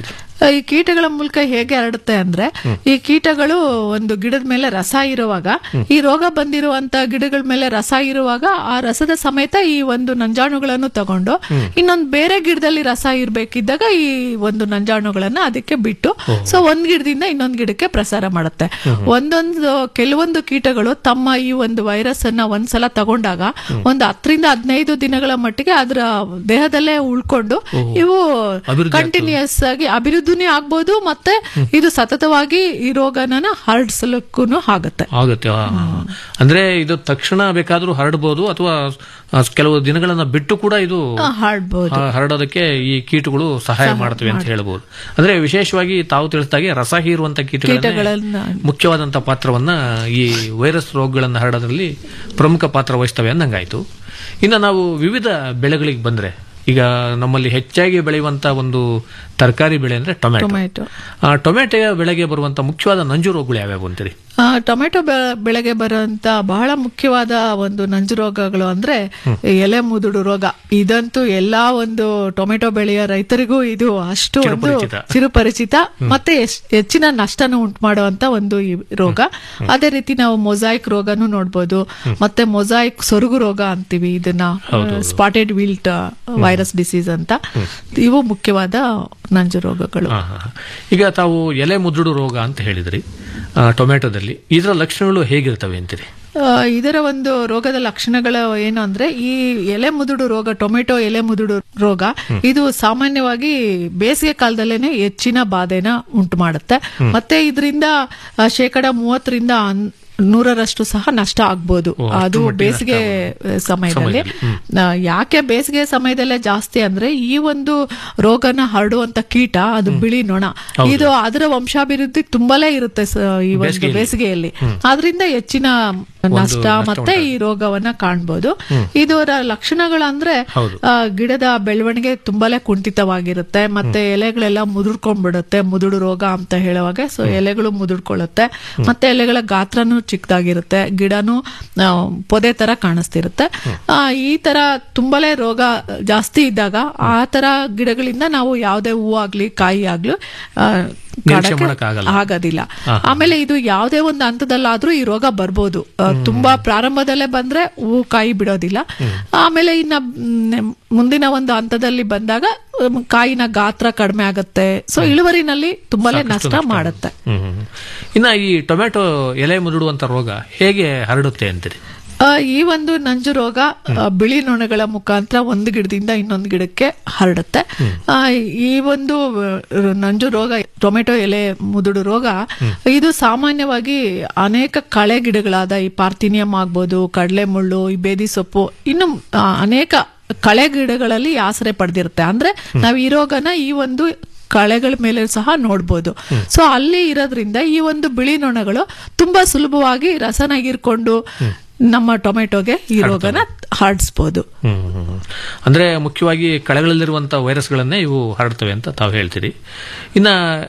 Speaker 19: ಈ ಕೀಟಗಳ ಮೂಲಕ ಹೇಗೆ ಹರಡುತ್ತೆ ಅಂದ್ರೆ ಈ ಕೀಟಗಳು ಒಂದು ಗಿಡದ ಮೇಲೆ ರಸ ಇರುವಾಗ ಈ ರೋಗ ಬಂದಿರುವಂತ ಗಿಡಗಳ ಮೇಲೆ ರಸ ಇರುವಾಗ ಆ ರಸದ ಸಮೇತ ಈ ಒಂದು ನಂಜಾಣುಗಳನ್ನು ತಗೊಂಡು ಇನ್ನೊಂದು ಬೇರೆ ಗಿಡದಲ್ಲಿ ರಸ ಇರ್ಬೇಕಿದ್ದಾಗ ಈ ಒಂದು ನಂಜಾಣುಗಳನ್ನ ಅದಕ್ಕೆ ಬಿಟ್ಟು ಸೊ ಒಂದ್ ಗಿಡದಿಂದ ಇನ್ನೊಂದ್ ಗಿಡಕ್ಕೆ ಪ್ರಸಾರ ಮಾಡುತ್ತೆ ಒಂದೊಂದು ಕೆಲವೊಂದು ಕೀಟಗಳು ತಮ್ಮ ಈ ಒಂದು ವೈರಸ್ ಅನ್ನ ಒಂದ್ಸಲ ತಗೊಂಡಾಗ ಒಂದು ಹತ್ತರಿಂದ ಹದಿನೈದು ದಿನಗಳ ಮಟ್ಟಿಗೆ ಅದರ ದೇಹದಲ್ಲೇ ಉಳ್ಕೊಂಡು ಇವು
Speaker 18: ಅಭಿವೃದ್ಧಿ
Speaker 19: ಕಂಟಿನ್ಯೂಸ್ ಆಗಿ ಅಭಿವೃದ್ಧಿನೇ ಆಗ್ಬೋದು ಮತ್ತೆ ಇದು ಸತತವಾಗಿ ಈ ರೋಗನ ಹರಡಿಸಲಿಕ್ಕೂ ಆಗುತ್ತೆ
Speaker 18: ಆಗುತ್ತೆ ಆ, ಅಂದ್ರೆ ಇದು ತಕ್ಷಣ ಬೇಕಾದ್ರೂ ಹರಡಬಹುದು ಅಥವಾ ಆ, ಕೆಲವು ದಿನಗಳನ್ನ ಬಿಟ್ಟು ಕೂಡ ಇದು
Speaker 19: ಆ, ಹರಡ್ಬೋದು
Speaker 18: ಆ, ಹರಡೋದಕ್ಕೆ ಈ ಕೀಟಗಳು ಸಹಾಯ ಮಾಡ್ತವೆ ಅಂತ ಹೇಳ್ಬೋದು ಅಂದ್ರೆ ವಿಶೇಷವಾಗಿ ತಾವು ತಿಳಿಸಿದಾಗೆ ರಸ ಹೀರುವಂತ ಕೀಟಗಳನ್ನ
Speaker 19: ಕೀಟಗಳನ್ನ
Speaker 18: ಮುಖ್ಯವಾದಂತ ಪಾತ್ರವನ್ನ ಈ ವೈರಸ್ ರೋಗಗಳನ್ನು ಹರಡೋದ್ರಲ್ಲಿ ಪ್ರಮುಖ ಪಾತ್ರ ವಹಿಸ್ತವೆ ಅಂದಂಗಾಯ್ತು ಇನ್ನು ನಾವು ವಿವಿಧ ಬೆಳೆಗಳಿಗೆ ಬಂದ್ರೆ ಈಗ ನಮ್ಮಲ್ಲಿ ಹೆಚ್ಚಾಗಿ ಬೆಳೆಯುವಂತ ಒಂದು ತರಕಾರಿ ಬೆಳೆ ಅಂದ್ರೆ ಟೊಮ್ಯಾಟೊ
Speaker 19: ಟೊಮೆಟೊ
Speaker 18: ಆ ಟೊಮ್ಯಾಟೊ ಬೆಳೆಗೆ ಬರುವಂತ ಮುಖ್ಯವಾದ ನಂಜು ರೋಗಗಳು ಯಾವ್ಯಾವು ಅಂತೀರಿ
Speaker 19: ಆ, ಟೊಮೆಟೊ ಬೆ- ಬೆಳೆಗೆ ಬರುವಂತ ಬಹಳ ಮುಖ್ಯವಾದ ಒಂದು ನಂಜು ರೋಗಗಳು ಅಂದ್ರೆ ಎಲೆ ಮುದುಡು ರೋಗ ಇದಂತೂ ಎಲ್ಲಾ ಒಂದು ಟೊಮೆಟೊ ಬೆಳೆಯ ರೈತರಿಗೂ ಇದು ಅಷ್ಟು ಒಂದು
Speaker 18: ಚಿರಪರಿಚಿತ.
Speaker 19: ಚಿರುಪರಿಚಿತ ಮತ್ತೆ ಎಸ್- ಹೆಚ್ಚಿನ ನಷ್ಟನ ಉಂಟು ಮಾಡುವಂತ ಒಂದು ಈ ರೋಗ ಅದೇ ರೀತಿ ನಾವು ಮೊಸಾಯಿಕ್ ರೋಗನೂ ನೋಡ್ಬೋದು ಮತ್ತೆ ಮೊಸಾಯಿಕ್ ಸೊರಗು ರೋಗ ಅಂತೀವಿ ಇದನ್ನ ಸ್ಪಾಟೆಡ್ ವಿಲ್ಟ್ ವೈರಸ್ ಡಿಸೀಸ್ ಅಂತ ಇವು ಮುಖ್ಯವಾದ ನಂಜು ರೋಗಗಳು
Speaker 18: ಹಾ, ಹಾ, ಹಾ. ಈಗ ತಾವು ಎಲೆ ಮುದ್ದುಡು ರೋಗ ಅಂತ ಹೇಳಿದ್ರಿ ಆ, ಟೊಮ್ಯಾಟೊದಲ್ಲಿ ಇದರ ಲಕ್ಷಣಗಳು ಹೇಗಿರ್ತವೆ ಅಂತೀರಿ
Speaker 19: ಆ, ಇದರ ಒಂದು ರೋಗದ ಲಕ್ಷಣಗಳು ಏನು ಅಂದ್ರೆ ಈ ಎಲೆ ಮುದುಡು ರೋಗ ಟೊಮೆಟೊ ಎಲೆ ಮುದುಡು ರೋಗ ಇದು ಸಾಮಾನ್ಯವಾಗಿ ಬೇಸಿಗೆ ಕಾಲದಲ್ಲೇನೆ ಹೆಚ್ಚಿನ ಬಾಧೆನ ಉಂಟು ಮಾಡುತ್ತೆ ಮತ್ತೆ ಇದರಿಂದ ಶೇಕಡ ಮೂವತ್ತರಿಂದ ಹನ್- ನೂರರಷ್ಟು ಸಹ ನಷ್ಟ ಆಗ್ಬೋದು
Speaker 18: ಓ, ಅಷ್ಟು
Speaker 19: ಅದು
Speaker 18: ಮಟ್ಟಿಗೆ
Speaker 19: ಬೇಸಿಗೆ
Speaker 18: ನಷ್ಟ
Speaker 19: ಸಮಯದಲ್ಲಿ
Speaker 18: ಸಮಯದಲ್ಲಿ, ಹ್ಮ್.
Speaker 19: ಆ, ಯಾಕೆ ಬೇಸಿಗೆ ಸಮಯದಲ್ಲೇ ಜಾಸ್ತಿ ಅಂದ್ರೆ ಈ ಒಂದು ರೋಗನ ಹರಡುವಂತ ಕೀಟ ಅದು ಬಿಳಿ ನೊಣ
Speaker 18: ಹೌದು.
Speaker 19: ಇದು ಅದರ ವಂಶಾಭಿವೃದ್ಧಿ ತುಂಬಲೇ ಇರುತ್ತೆ ಸ- ಈ ಒಂದು
Speaker 18: ಬೇಸಿಗೆಯಲ್ಲಿ.
Speaker 19: ಬೇಸಿಗೆಯಲ್ಲಿ
Speaker 18: ಹ್ಮ್.
Speaker 19: ಆದ್ರಿಂದ ಹೆಚ್ಚಿನ
Speaker 18: ಒಂದು
Speaker 19: ನಷ್ಟ
Speaker 18: ನಷ್ಟ
Speaker 19: ಮತ್ತೆ ಈ ರೋಗವನ್ನ ಕಾಣ್ಬೋದು
Speaker 18: ಹ್ಮ್.
Speaker 19: ಇದರ ಲಕ್ಷಣಗಳಂದ್ರೆ
Speaker 18: ಹೌದು.
Speaker 19: ಆ, ಗಿಡದ ಬೆಳವಣಿಗೆ ತುಂಬಾನೇ ಕುಂಠಿತವಾಗಿರುತ್ತೆ ಮತ್ತೆ ಎಲೆಗಳೆಲ್ಲ ಮುದುಡ್ಕೊಂಡ್ಬಿಡುತ್ತೆ ಮುದುಡು ರೋಗ ಅಂತ ಹೇಳುವಾಗ ಸೊ ಎಲೆಗಳು ಮುದುಡ್ಕೊಳ್ಳುತ್ತೆ ಮತ್ತೆ ಎಲೆಗಳ ಗಾತ್ರನೂ ಚಿಕ್ಕದಾಗಿರುತ್ತೆ ಗಿಡನೂ ಆ, ಪೊದೆ ತರ ಕಾಣಿಸ್ತಿರುತ್ತೆ ಆ, ಈ ತರ ತುಂಬಲೇ ರೋಗ ಜಾಸ್ತಿ ಇದ್ದಾಗ ಆ ತರ ಗಿಡಗಳಿಂದ ನಾವು ಯಾವುದೇ ಹೂವು ಆಗ್ಲಿ ಕಾಯಿ ಆಗ್ಲಿ ಆ,
Speaker 18: ನಿರೀಕ್ಷೆ
Speaker 19: ಕಾಡಕ್ಕೆ
Speaker 18: ಮಾಡಕ್ಕಾಗಲ್ಲ.
Speaker 19: ಆಗೋದಿಲ್ಲ
Speaker 18: ಹಾ.
Speaker 19: ಆಮೇಲೆ ಇದು ಯಾವುದೇ ಒಂದು ಹಂತದಲ್ಲಾದ್ರೂ ಈ ರೋಗ ಬರ್ಬೋದು ಆ, ತುಂಬಾ ಪ್ರಾರಂಭದಲ್ಲೇ ಬಂದ್ರೆ ಹೂ ಕಾಯಿ ಬಿಡೋದಿಲ್ಲ ಆಮೇಲೆ ಇನ್ನ ಮ್, ಮುಂದಿನ ಒಂದು ಹಂತದಲ್ಲಿ ಬಂದಾಗ ಮ್, ಕಾಯಿನ ಗಾತ್ರ ಕಡಿಮೆ ಆಗುತ್ತೆ ಸೊ ಇಳುವರಿನಲ್ಲಿ ತುಂಬಾನೇ
Speaker 18: ಸಾಕಷ್ಟು
Speaker 19: ನಷ್ಟ
Speaker 18: ನಷ್ಟ
Speaker 19: ಮಾಡುತ್ತೆ
Speaker 18: ಹ್ಮ್, ಹ್ಮ್. ಇನ್ನ ಈ ಟೊಮ್ಯಾಟೊ ಎಲೆ ಮುದುಡುವಂತ ರೋಗ ಹೇಗೆ ಹರಡುತ್ತೆ ಅಂತೀರಿ
Speaker 19: ಆ, ಈ ಒಂದು ನಂಜು ರೋಗ ಆ, ಬಿಳಿ ನೊಣಗಳ ಮುಖಾಂತರ ಒಂದು ಗಿಡದಿಂದ ಇನ್ನೊಂದು ಗಿಡಕ್ಕೆ ಹರಡುತ್ತೆ ಆ, ಈ ಒಂದು ಆ, ನಂಜು ರೋಗ ಟೊಮೆಟೊ ಎಲೆ ಮುದುಡು ರೋಗ ಇದು ಸಾಮಾನ್ಯವಾಗಿ ಅನೇಕ ಕಳೆ ಗಿಡಗಳಾದ ಈ ಪಾರ್ಥಿನಿಯಂ ಆಗ್ಬೋದು ಕಡಲೆ ಮುಳ್ಳು ಈ ಬೇದಿ ಸೊಪ್ಪು ಇನ್ನು ಆ, ಅನೇಕ ಕಳೆ ಗಿಡಗಳಲ್ಲಿ ಆಸರೆ ಪಡೆದಿರುತ್ತೆ ಅಂದ್ರೆ ನಾವು ಈ ರೋಗನ ಈ ಒಂದು ಕಳೆಗಳ ಮೇಲೆ ಸಹ ನೋಡ್ಬೋದು ಸೊ ಅಲ್ಲಿ ಇರೋದ್ರಿಂದ ಈ ಒಂದು ಬಿಳಿ ನೊಣಗಳು ತುಂಬಾ ಸುಲಭವಾಗಿ ರಸನ ಹೀರ್ಕೊಂಡು ನಮ್ಮ ಟೊಮೆಟೊಗೆ ಈ ರೋಗನ ಹರಡಿಸ್ಬೋದು
Speaker 18: ಹ್ಮ್, ಹ್ಮ್, ಹ್ಮ್. ಅಂದ್ರೆ ಮುಖ್ಯವಾಗಿ ಕಳೆಗಳಲ್ಲಿರುವಂತ ವೈರಸ್ಗಳನ್ನೇ ಇವು ಹರಡ್ತವೆ ಅಂತ ತಾವು ಹೇಳ್ತೀರಿ ಇನ್ನ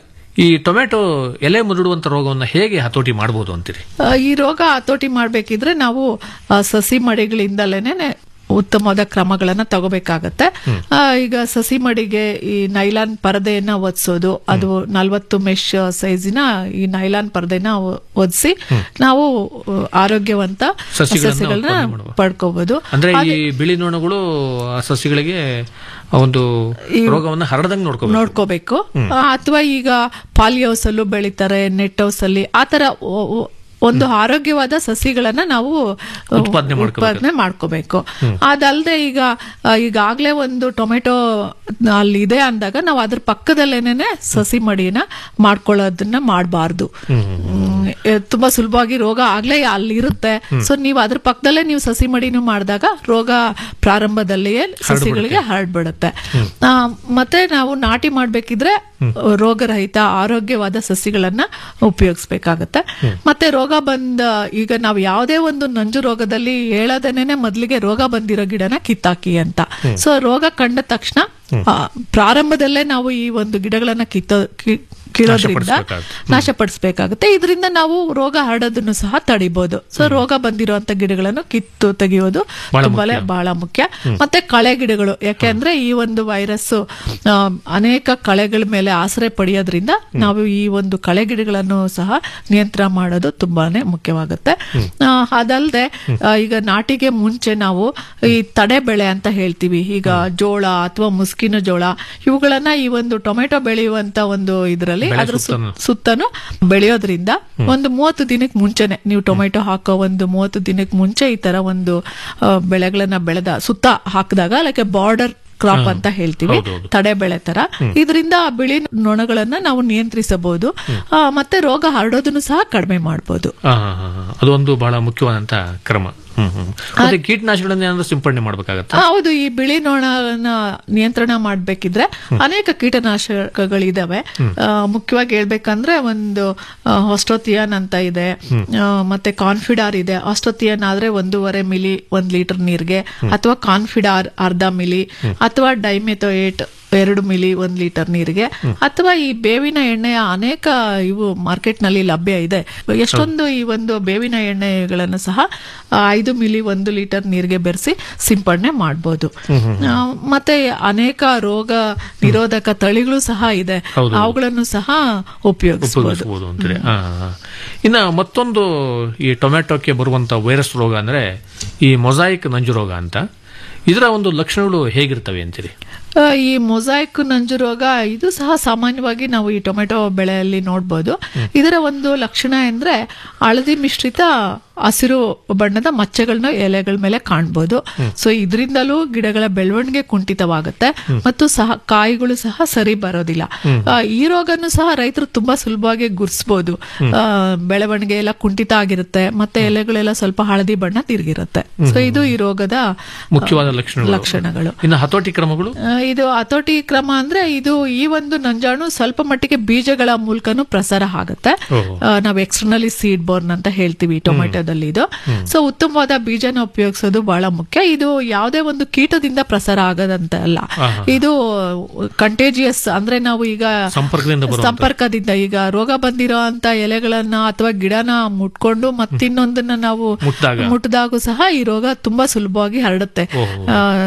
Speaker 18: ಈ ಟೊಮ್ಯಾಟೊ ಎಲೆ ಮುದುಡುವಂತ ರೋಗವನ್ನ ಹೇಗೆ ಹತೋಟಿ ಮಾಡಬಹುದು ಅಂತೀರಿ
Speaker 19: ಆ, ಈ ರೋಗ ಹತೋಟಿ ಮಾಡ್ಬೇಕಿದ್ರೆ ನಾವು ಆ, ಸಸಿ ಮಡಿಗಳಿಂದಲೇನೆ ಉತ್ತಮವಾದ ಕ್ರಮಗಳನ್ನ ತಗೋಬೇಕಾಗತ್ತೆ ಆ, ಈಗ ಸಸಿ ಮಡಿಗೆ ಈ ನೈಲಾನ್ ಪರದೆಯನ್ನ ಒದಿಸೋದು ಅದು ನಲ್ವತ್ತು ಮೆಶ್ ಸೈಜಿನ ಈ ನೈಲಾನ್ ಪರದೆನ ಒದಿಸಿ ನಾವು ಆ, ಆರೋಗ್ಯವಂತ
Speaker 18: ಸಸಿಗಳನ್ನ
Speaker 19: ಸಸಿಗಳನ್ನ
Speaker 18: ಉತ್ಪನ್ನ ಮಾಡುವ.
Speaker 19: ಪಡ್ಕೋಬಹುದು
Speaker 18: ಅಂದ್ರೆ ಈ ಬಿಳಿ ನೊಣಗಳು ಆ ಸಸಿಗಳಿಗೆ ಆ ಒಂದು ರೋಗವನ್ನ ಹರಡದಂಗ್ ನೋಡ್ಕೋಬೇಕು
Speaker 19: ನೋಡ್ಕೋಬೇಕು ಅಥವಾ ಈಗ ಪಾಲಿ ಹೌಸ್ ಅಲ್ಲೂ ಬೆಳಿತಾರೆ ನೆಟ್ ಹೌಸ್ ಅಲ್ಲಿ ಆತರ ಒ- ಒ- ಒಂದು ಆರೋಗ್ಯವಾದ ಸಸಿಗಳನ್ನ ನಾವು ಅಹ್,
Speaker 18: ಉತ್ಪಾದನೆ ಮಾಡ್ಕೋಬೇಕು.
Speaker 19: ಉತ್ಪಾದನೆ ಮಾಡ್ಕೋಬೇಕು ಅದಲ್ಲದೆ ಈಗ ಅಹ್, ಈಗಾಗ್ಲೇ ಒಂದು ಟೊಮೆಟೊ ಅಲ್ಲಿ ಇದೆ ಅಂದಾಗ ನಾವು ಅದ್ರ ಪಕ್ಕದಲ್ಲೇನೆ ಸಸಿ ಮಡಿನ ಮಾಡ್ಕೊಳ್ಳೋದನ್ನ ಮಾಡಬಾರ್ದು ತುಂಬಾ ಸುಲಭವಾಗಿ ರೋಗ ಆಗ್ಲೇ ಅಲ್ಲಿ ಇರುತ್ತೆ ಸೊ ನೀವು ಅದ್ರ ಪಕ್ಕದಲ್ಲೇ ನೀವು ಸಸಿ ಮಡಿನೂ ಮಾಡಿದಾಗ ರೋಗ ಪ್ರಾರಂಭದಲ್ಲಿಯೇ ಸಸಿಗಳಿಗೆ ಹರಡ್ಬಿಡುತ್ತೆ ಆ, ಮತ್ತೆ ನಾವು ನಾಟಿ ಮಾಡ್ಬೇಕಿದ್ರೆ ರೋಗರಹಿತ ಆರೋಗ್ಯವಾದ ಸಸಿಗಳನ್ನ ಉಪಯೋಗಿಸ್ಬೇಕಾಗತ್ತೆ ಮತ್ತೆ ರೋಗ ಬಂದ ಈಗ ನಾವು ಯಾವುದೇ ಒಂದು ನಂಜು ರೋಗದಲ್ಲಿ ಹೇಳದೇನೆ ಮೊದಲಿಗೆ ರೋಗ ಬಂದಿರೋ ಗಿಡನ ಕಿತ್ತಾಕಿ ಅಂತ ಸೊ ರೋಗ ಕಂಡ ತಕ್ಷಣ ಆ, ಪ್ರಾರಂಭದಲ್ಲೇ ನಾವು ಈ ಒಂದು ಗಿಡಗಳನ್ನ ಕಿತ್ತ ಕಿ- ಕೀಳೋದ್ರಿಂದ
Speaker 18: ನಾಶಪಡಿಸ್ಬೇಕಾಗುತ್ತೆ.
Speaker 19: ನಾಶಪಡಿಸಬೇಕಾಗುತ್ತೆ ಇದರಿಂದ ನಾವು ರೋಗ ಹರಡೋದನ್ನು ಸಹ ತಡಿಬಹುದು ಸೊ ರೋಗ ಬಂದಿರುವಂತ ಗಿಡಗಳನ್ನು ಕಿತ್ತು ತೆಗೆಯೋದು
Speaker 18: ಬಹಳ
Speaker 19: ತುಂಬಾನೇ
Speaker 18: ಮುಖ್ಯ.
Speaker 19: ಬಹಳ ಮುಖ್ಯ
Speaker 18: ಹ್ಮ್.
Speaker 19: ಮತ್ತೆ ಕಳೆ ಗಿಡಗಳು ಯಾಕೆಂದ್ರೆ ಈ ಒಂದು ವೈರಸ್ ಅನೇಕ ಕಳೆಗಳ ಮೇಲೆ ಆಶ್ರಯ ಪಡೆಯೋದ್ರಿಂದ ನಾವು ಈ ಒಂದು ಕಳೆ ಗಿಡಗಳನ್ನು ಸಹ ನಿಯಂತ್ರಣ ಮಾಡೋದು ತುಂಬಾನೇ ಮುಖ್ಯವಾಗುತ್ತೆ ಆ, ಅದಲ್ಲದೆ ಆ, ಈಗ ನಾಟಿಗೆ ಮುಂಚೆ ನಾವು ಈ ತಡೆ ಬೆಳೆ ಅಂತ ಹೇಳ್ತೀವಿ ಈಗ ಜೋಳ ಅಥವಾ ಮುಸ್ಕಿನ ಜೋಳ ಇವುಗಳನ್ನ ಈ ಒಂದು ಟೊಮೆಟೊ ಬೆಳೆಯುವಂತ ಒಂದು ಇದರಲ್ಲಿ
Speaker 18: ಬೆಳೆ
Speaker 19: ಅದ್ರ ಸು-
Speaker 18: ಸುತ್ತನು.
Speaker 19: ಸುತ್ತನು ಬೆಳೆಯೋದ್ರಿಂದ ಒಂದು ಮೂವತ್ತು ದಿನಕ್ಕೆ ಮುಂಚೆನೆ ನೀವು ಟೊಮೆಟೊ ಹಾಕೋ ಒಂದು ಮೂವತ್ತು ದಿನಕ್ಕೆ ಮುಂಚೆ ಈ ತರ ಒಂದು ಆ, ಬೆಳೆಗಳನ್ನ ಬೆಳೆದ ಸುತ್ತ ಹಾಕಿದಾಗ ಲೈಕ್ ಬಾರ್ಡರ್ ಕ್ರಾಪ್
Speaker 18: ಹಾ.
Speaker 19: ಅಂತ ಹೇಳ್ತೀವಿ
Speaker 18: ಹೌದೌದು.
Speaker 19: ತಡೆ ಬೆಳೆ ತರ
Speaker 18: ಹ್ಮ್.
Speaker 19: ಇದರಿಂದ ಆ ಬಿಳಿ ನೊಣಗಳನ್ನ ನಾವು ನಿಯಂತ್ರಿಸಬಹುದು ಆ, ಮತ್ತೆ ರೋಗ ಹರಡೋದನ್ನು ಸಹ ಕಡಿಮೆ ಮಾಡಬಹುದು
Speaker 18: ಆ, ಹಾ, ಹಾ, ಹಾ. ಅದು ಒಂದು ಬಹಳ ಮುಖ್ಯವಾದಂತ ಕ್ರಮ ಹ್ಮ್ ಹ್ಮ್ ಮತ್ತೆ ಕೀಟನಾಶಕಗಳನ್ನ ಏನಾದ್ರೂ ಸಿಂಪಡಣೆ ಮಾಡ್ಬೇಕಾಗತ್ತಾ
Speaker 19: ಹೌದು ಈ ಬಿಳಿ ನೊಣನ ನಿಯಂತ್ರಣ ಮಾಡ್ಬೇಕಿದ್ರೆ ಅನೇಕ ಕೀಟನಾಶಕಗಳಿದಾವೆ ಆ, ಮುಖ್ಯವಾಗಿ ಹೇಳ್ಬೇಕಂದ್ರೆ ಒಂದು ಹೊಸ್ಟೋತಿಯನ್ ಅಂತ ಇದೆ ಆ, ಮತ್ತೆ ಕಾನ್ಫಿಡಾರ್ ಇದೆ ಆಸ್ಟೋತಿಯನ್ ಆದ್ರೆ ಒಂದೂವರೆ ಮಿಲಿ ಒಂದ್ ಲೀಟರ್ ನೀರ್ಗೆ ಅಥವಾ ಕಾನ್ಫಿಡಾರ್ ಅರ್ಧ ಮಿಲಿ ಅಥವಾ ಡೈಮೆಥೋಯೇಟ್ ಎರಡು ಮಿಲಿ ಒಂದ್ ಲೀಟರ್ ನೀರಿಗೆ ಅಥವಾ ಈ ಬೇವಿನ ಎಣ್ಣೆಯ ಅನೇಕ ಇವು ಮಾರ್ಕೆಟ್ ನಲ್ಲಿ ಲಭ್ಯ ಇದೆ ಎಷ್ಟೊಂದು ಈ ಒಂದು ಬೇವಿನ ಎಣ್ಣೆಗಳನ್ನು ಸಹ ಆ, ಐದು ಮಿಲಿ ಒಂದು ಲೀಟರ್ ನೀರಿಗೆ ಬೆರೆಸಿ ಸಿಂಪಡಣೆ ಮಾಡಬಹುದು ಆ, ಮತ್ತೆ ಅನೇಕ ರೋಗ ನಿರೋಧಕ ತಳಿಗಳು ಸಹ ಇದೆ
Speaker 18: ಹೌದು.
Speaker 19: ಅವುಗಳನ್ನು ಸಹ ಉಪಯೋಗಿಸಬಹುದು
Speaker 18: ಉಪಯೋಗಿಸಬಹುದು ಅಂತೀರಿ ಆ, ಆ. ಇನ್ನ ಮತ್ತೊಂದು ಈ ಟೊಮ್ಯಾಟೋಕ್ಕೆ ಬರುವಂತ ವೈರಸ್ ರೋಗ ಅಂದ್ರೆ ಈ ಮೊಸಾಯಿಕ್ ನಂಜು ರೋಗ ಅಂತ ಇದರ ಒಂದು ಲಕ್ಷಣಗಳು ಹೇಗಿರ್ತವೆ ಅಂತೀರಿ
Speaker 19: ಆ, ಈ ಮೊಸಾಯಿಕ್ ನಂಜು ರೋಗ ಇದು ಸಹ ಸಾಮಾನ್ಯವಾಗಿ ನಾವು ಈ ಟೊಮೆಟೊ ಬೆಳೆಯಲ್ಲಿ ನೋಡ್ಬೋದು ಇದರ ಒಂದು ಲಕ್ಷಣ ಅಂದ್ರೆ ಹಳದಿ ಮಿಶ್ರಿತ ಹಸಿರು ಬಣ್ಣದ ಮಚ್ಚೆಗಳನ್ನ ಎಲೆಗಳ ಮೇಲೆ ಕಾಣ್ಬೋದು ಸೊ ಇದರಿಂದಲೂ ಗಿಡಗಳ ಬೆಳವಣಿಗೆ ಕುಂಠಿತವಾಗುತ್ತೆ ಮತ್ತು ಸಹ ಕಾಯಿಗಳು ಸಹ ಸರಿ ಬರೋದಿಲ್ಲ ಆ, ಈ ರೋಗನು ಸಹ ರೈತರು ತುಂಬಾ ಸುಲಭವಾಗಿ ಗುರ್ಸ್ಬೋದು ಆ, ಬೆಳವಣಿಗೆ ಎಲ್ಲ ಕುಂಠಿತ ಆಗಿರುತ್ತೆ ಮತ್ತೆ ಎಲೆಗಳೆಲ್ಲ ಸ್ವಲ್ಪ ಹಳದಿ ಬಣ್ಣ ತಿರುಗಿರುತ್ತೆ ಸೊ ಇದು ಈ ರೋಗದ ಆ,
Speaker 18: ಮುಖ್ಯವಾದ ಲಕ್ಷಣಗಳು
Speaker 19: ಲಕ್ಷಣಗಳು
Speaker 18: ಇನ್ನು ಹತೋಟಿ ಕ್ರಮಗಳು
Speaker 19: ಆ, ಇದು ಹತೋಟಿ ಕ್ರಮ ಅಂದ್ರೆ ಇದು ಈ ಒಂದು ನಂಜಾಣು ಸ್ವಲ್ಪ ಮಟ್ಟಿಗೆ ಬೀಜಗಳ ಮೂಲಕನೂ ಪ್ರಸಾರ ಆಗುತ್ತೆ
Speaker 18: ಓಹೋ.
Speaker 19: ಆ, ನಾವು ಎಕ್ಸ್ಟರ್ನಲಿ ಸೀಡ್ ಬೋರ್ನ್ ಅಂತ ಹೇಳ್ತೀವಿ ಟೊಮೆಟೊದಲ್ಲಿ ಇದು ಸೊ ಉತ್ತಮವಾದ ಬೀಜನ ಉಪಯೋಗಿಸೋದು ಬಹಳ ಮುಖ್ಯ ಇದು ಯಾವುದೇ ಒಂದು ಕೀಟದಿಂದ ಪ್ರಸಾರ ಆಗೋದಂತ ಅಲ್ಲ
Speaker 18: ಆಹಾ.
Speaker 19: ಇದು ಕಂಟೇಜಿಯಸ್ ಅಂದ್ರೆ ನಾವು ಈಗ
Speaker 18: ಸಂಪರ್ಕದಿಂದ ಬರುವಂತ
Speaker 19: ಸಂಪರ್ಕದಿಂದ ಈಗ ರೋಗ ಬಂದಿರೋ ಅಂತ ಎಲೆಗಳನ್ನ ಅಥವಾ ಗಿಡನ ಮುಟ್ಕೊಂಡು ಮತ್ತಿನ್ನೊಂದನ್ನ ನಾವು
Speaker 18: ಮುಟ್ದಾಗ.
Speaker 19: ಮುಟ್ಟಿದಾಗೂ ಸಹ ಈ ರೋಗ ತುಂಬಾ ಸುಲಭವಾಗಿ ಹರಡುತ್ತೆ
Speaker 18: ಓಹೋ.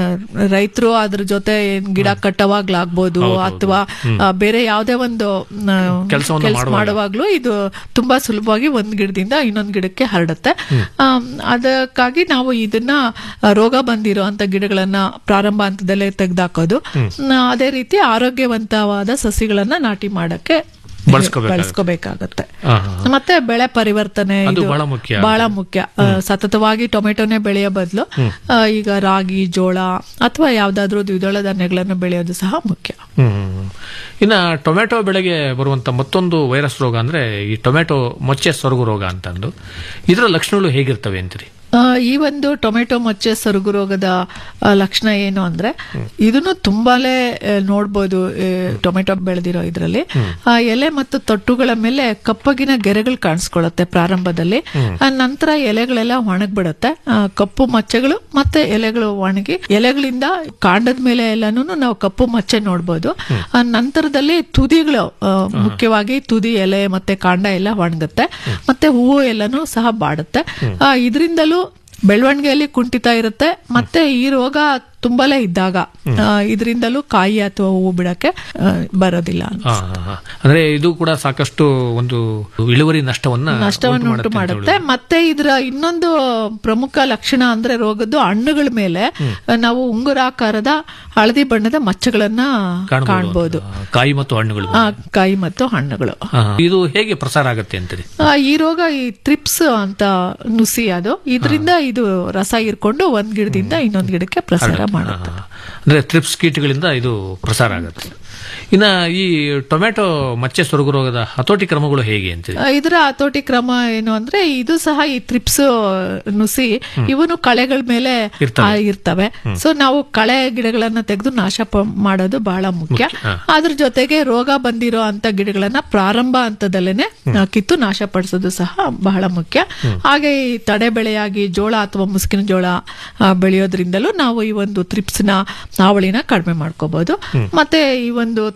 Speaker 19: ರೈತರು ಅದ್ರ ಜೊತೆ ಏನ್ ಗಿಡ ಕಟ್ಟವಾಗ್ಲಾಗ್ಬೋದು ಅಥವಾ ಆ, ಬೇರೆ ಯಾವುದೇ ಒಂದು
Speaker 18: ಕೆಲ್ಸವನ್ನ
Speaker 19: ಕೆಲಸ
Speaker 18: ಮಾಡುವಾಗ.
Speaker 19: ಮಾಡುವಾಗ್ಲೂ ಇದು ತುಂಬಾ ಸುಲಭವಾಗಿ ಒಂದ್ ಗಿಡದಿಂದ ಇನ್ನೊಂದ್ ಗಿಡಕ್ಕೆ ಹರಡುತ್ತೆ ಆಮ್, ಅದಕ್ಕಾಗಿ ನಾವು ಇದನ್ನ ಆ, ರೋಗ ಬಂದಿರೋ ಅಂತ ಗಿಡಗಳನ್ನ ಪ್ರಾರಂಭ ಹಂತದಲ್ಲೇ ತೆಗೆದಾಕೋದು ಅದೇ ರೀತಿ ಆರೋಗ್ಯವಂತವಾದ ಸಸಿಗಳನ್ನ ನಾಟಿ ಮಾಡಕ್ಕೆ
Speaker 18: ಬಳಸ್ಕೋಬೇಕಾಗತ್ತೆ.
Speaker 19: ಬಳಸ್ಕೋಬೇಕಾಗತ್ತೆ
Speaker 18: ಆ, ಹಾ, ಹಾ.
Speaker 19: ಮತ್ತೆ ಬೆಳೆ ಪರಿವರ್ತನೆ
Speaker 18: ಅದು
Speaker 19: ಇದು
Speaker 18: ಬಹಳ ಮುಖ್ಯ.
Speaker 19: ಬಹಳ ಮುಖ್ಯ ಆ, ಸತತವಾಗಿ ಟೊಮೆಟೊನೆ ಬೆಳೆಯೋ ಬದಲು ಈಗ ರಾಗಿ ಜೋಳ ಅಥವಾ ಯಾವ್ದಾದ್ರು ದ್ವಿದಳ ಧಾನ್ಯಗಳನ್ನು ಬೆಳೆಯೋದು ಸಹ ಮುಖ್ಯ
Speaker 18: ಹ್ಮ್ ಇನ್ನ ಟೊಮೆಟೊ ಬೆಳೆಗೆ ಬರುವಂತ ಮತ್ತೊಂದು ವೈರಸ್ ರೋಗ ಅಂದ್ರೆ ಈ ಟೊಮೆಟೊ ಮೊಚ್ಚೆ ಸೊರಗು ರೋಗ ಅಂತಂದು ಇದರ ಲಕ್ಷಣಗಳು ಹೇಗಿರ್ತವೆ ಅಂತೀರಿ
Speaker 19: ಆ, ಈ ಒಂದು ಟೊಮೆಟೊ ಮೊಚ್ಚೆ ಸೊರಗು ರೋಗದ ಆ, ಲಕ್ಷಣ ಏನು ಅಂದ್ರೆ ಇದನ್ನು ತುಂಬಾನೇ ಆ, ನೋಡ್ಬೋದು ಆ, ಟೊಮೆಟೊ ಬೆಳೆದಿರೋ ಇದರಲ್ಲಿ ಆ ಎಲೆ ಮತ್ತು ತೊಟ್ಟುಗಳ ಮೇಲೆ ಕಪ್ಪಗಿನ ಗೆರೆಗಳು ಕಾಣಿಸ್ಕೊಳ್ಳುತ್ತೆ ಪ್ರಾರಂಭದಲ್ಲಿ ಆ, ನಂತರ ಎಲೆಗಳೆಲ್ಲ ಒಣಗ್ಬಿಡುತ್ತೆ ಆ, ಕಪ್ಪು ಮಚ್ಚೆಗಳು ಮತ್ತೆ ಎಲೆಗಳು ಒಣಗಿ ಎಲೆಗಳಿಂದ ಕಾಂಡದ ಮೇಲೆ ಎಲ್ಲಾನು ನಾವು ಕಪ್ಪು ಮಚ್ಚೆ ನೋಡ್ಬೋದು ಆ ನಂತರದಲ್ಲಿ ತುದಿಗಳು ಆ, ಮುಖ್ಯವಾಗಿ ತುದಿ ಎಲೆ ಮತ್ತೆ ಕಾಂಡ ಎಲ್ಲ ಒಣಗುತ್ತೆ ಮತ್ತೆ ಹೂವು ಎಲ್ಲಾನು ಸಹ ಬಾಡುತ್ತೆ ಆ, ಇದರಿಂದಲೂ ಬೆಳವಣಿಗೆಯಲ್ಲಿ ಕುಂಠಿತ ಇರುತ್ತೆ ಮತ್ತೆ ಈ ರೋಗ ತುಂಬಲೇ ಇದ್ದಾಗ ಇದರಿಂದಲೂ ಕಾಯಿ ಅಥವಾ ಹೂವು ಬಿಡಕ್ಕೆ ಆ, ಬರೋದಿಲ್ಲ
Speaker 18: ಆ, ಹಾ, ಹಾ. ಅಂದ್ರೆ ಇದು ಕೂಡ ಸಾಕಷ್ಟು ಒಂದು ಇಳುವರಿ ನಷ್ಟವನ್ನ
Speaker 19: ನಷ್ಟವನ್ನು ಉಂಟು
Speaker 18: ಅಂತ
Speaker 19: ಮಾಡುತ್ತೆ ಮತ್ತೆ ಇದರ ಇನ್ನೊಂದು ಪ್ರಮುಖ ಲಕ್ಷಣ ಅಂದ್ರೆ ರೋಗದ್ದು ಹಣ್ಣುಗಳ ಮೇಲೆ ನಾವು ಉಂಗುರಾಕಾರದ ಹಳದಿ ಬಣ್ಣದ ಮಚ್ಚಗಳನ್ನ
Speaker 18: ಕಾಣ್ಬೋದು.
Speaker 19: ಕಾಣ್ಬೋದು
Speaker 18: ಆ, ಕಾಯಿ ಮತ್ತು ಹಣ್ಣುಗಳು
Speaker 19: ಆ, ಕಾಯಿ ಮತ್ತು ಹಣ್ಣುಗಳು
Speaker 18: ಆ, ಇದು ಹೇಗೆ ಪ್ರಸಾರ ಆಗತ್ತೆ ಅಂತೀರಿ
Speaker 19: ಆ, ಈ ರೋಗ ಈ ತ್ರಿಪ್ಸ್ ಅಂತ ನುಸಿ ಅದು ಇದರಿಂದ ಇದು ರಸ ಇರ್ಕೊಂಡು ಒಂದ್ ಗಿಡದಿಂದ ಇನ್ನೊಂದ್ ಗಿಡಕ್ಕೆ ಪ್ರಸಾರ ಮಾಡುತ್ತೆ
Speaker 18: ಆ, ಅಂದ್ರೆ ಟ್ರಿಪ್ಸ್ ಕೀಟಗಳಿಂದ ಇದು ಪ್ರಸಾರ ಆಗುತ್ತೆ ಇನ್ನ ಈ ಟೊಮೆಟೊ ಮಚ್ಚೆ ಸೊರಗು ರೋಗದ ಹತೋಟಿ ಕ್ರಮಗಳು ಹೇಗೆ ಅಂತೀರಿ
Speaker 19: ಆ, ಇದರ ಹತೋಟಿ ಕ್ರಮ ಏನು ಅಂದ್ರೆ ಇದು ಸಹ ಈ ತ್ರಿಪ್ಸ್ ನುಸಿ ಇವನು ಕಳೆಗಳ ಮೇಲೆ
Speaker 18: ಇರ್ತವೆ.
Speaker 19: ಆ, ಇರ್ತವೆ ಸೊ ನಾವು ಕಳೆ ಗಿಡಗಳನ್ನ ತೆಗೆದು ನಾಶ ಪ- ಮಾಡೋದು ಬಹಳ ಮುಖ್ಯ
Speaker 18: ಹಾ.
Speaker 19: ಅದ್ರ ಜೊತೆಗೆ ರೋಗ ಬಂದಿರೋ ಅಂತ ಗಿಡಗಳನ್ನ ಪ್ರಾರಂಭ ಹಂತದಲ್ಲೇನೆ ಆ, ಕಿತ್ತು ನಾಶ ಪಡಿಸೋದು ಸಹ ಬಹಳ ಮುಖ್ಯ ಹಾಗೆ ಈ ತಡೆ ಬೆಳೆಯಾಗಿ ಜೋಳ ಅಥವಾ ಮುಸ್ಕಿನ ಜೋಳ ಆ, ಬೆಳೆಯೋದ್ರಿಂದಲೂ ನಾವು ಈ ಒಂದು ತ್ರಿಪ್ಸ್ನ ಹಾವಳಿನ ಕಡಿಮೆ ಮಾಡ್ಕೋಬಹುದು ಮತ್ತೆ ಈ ಒಂದು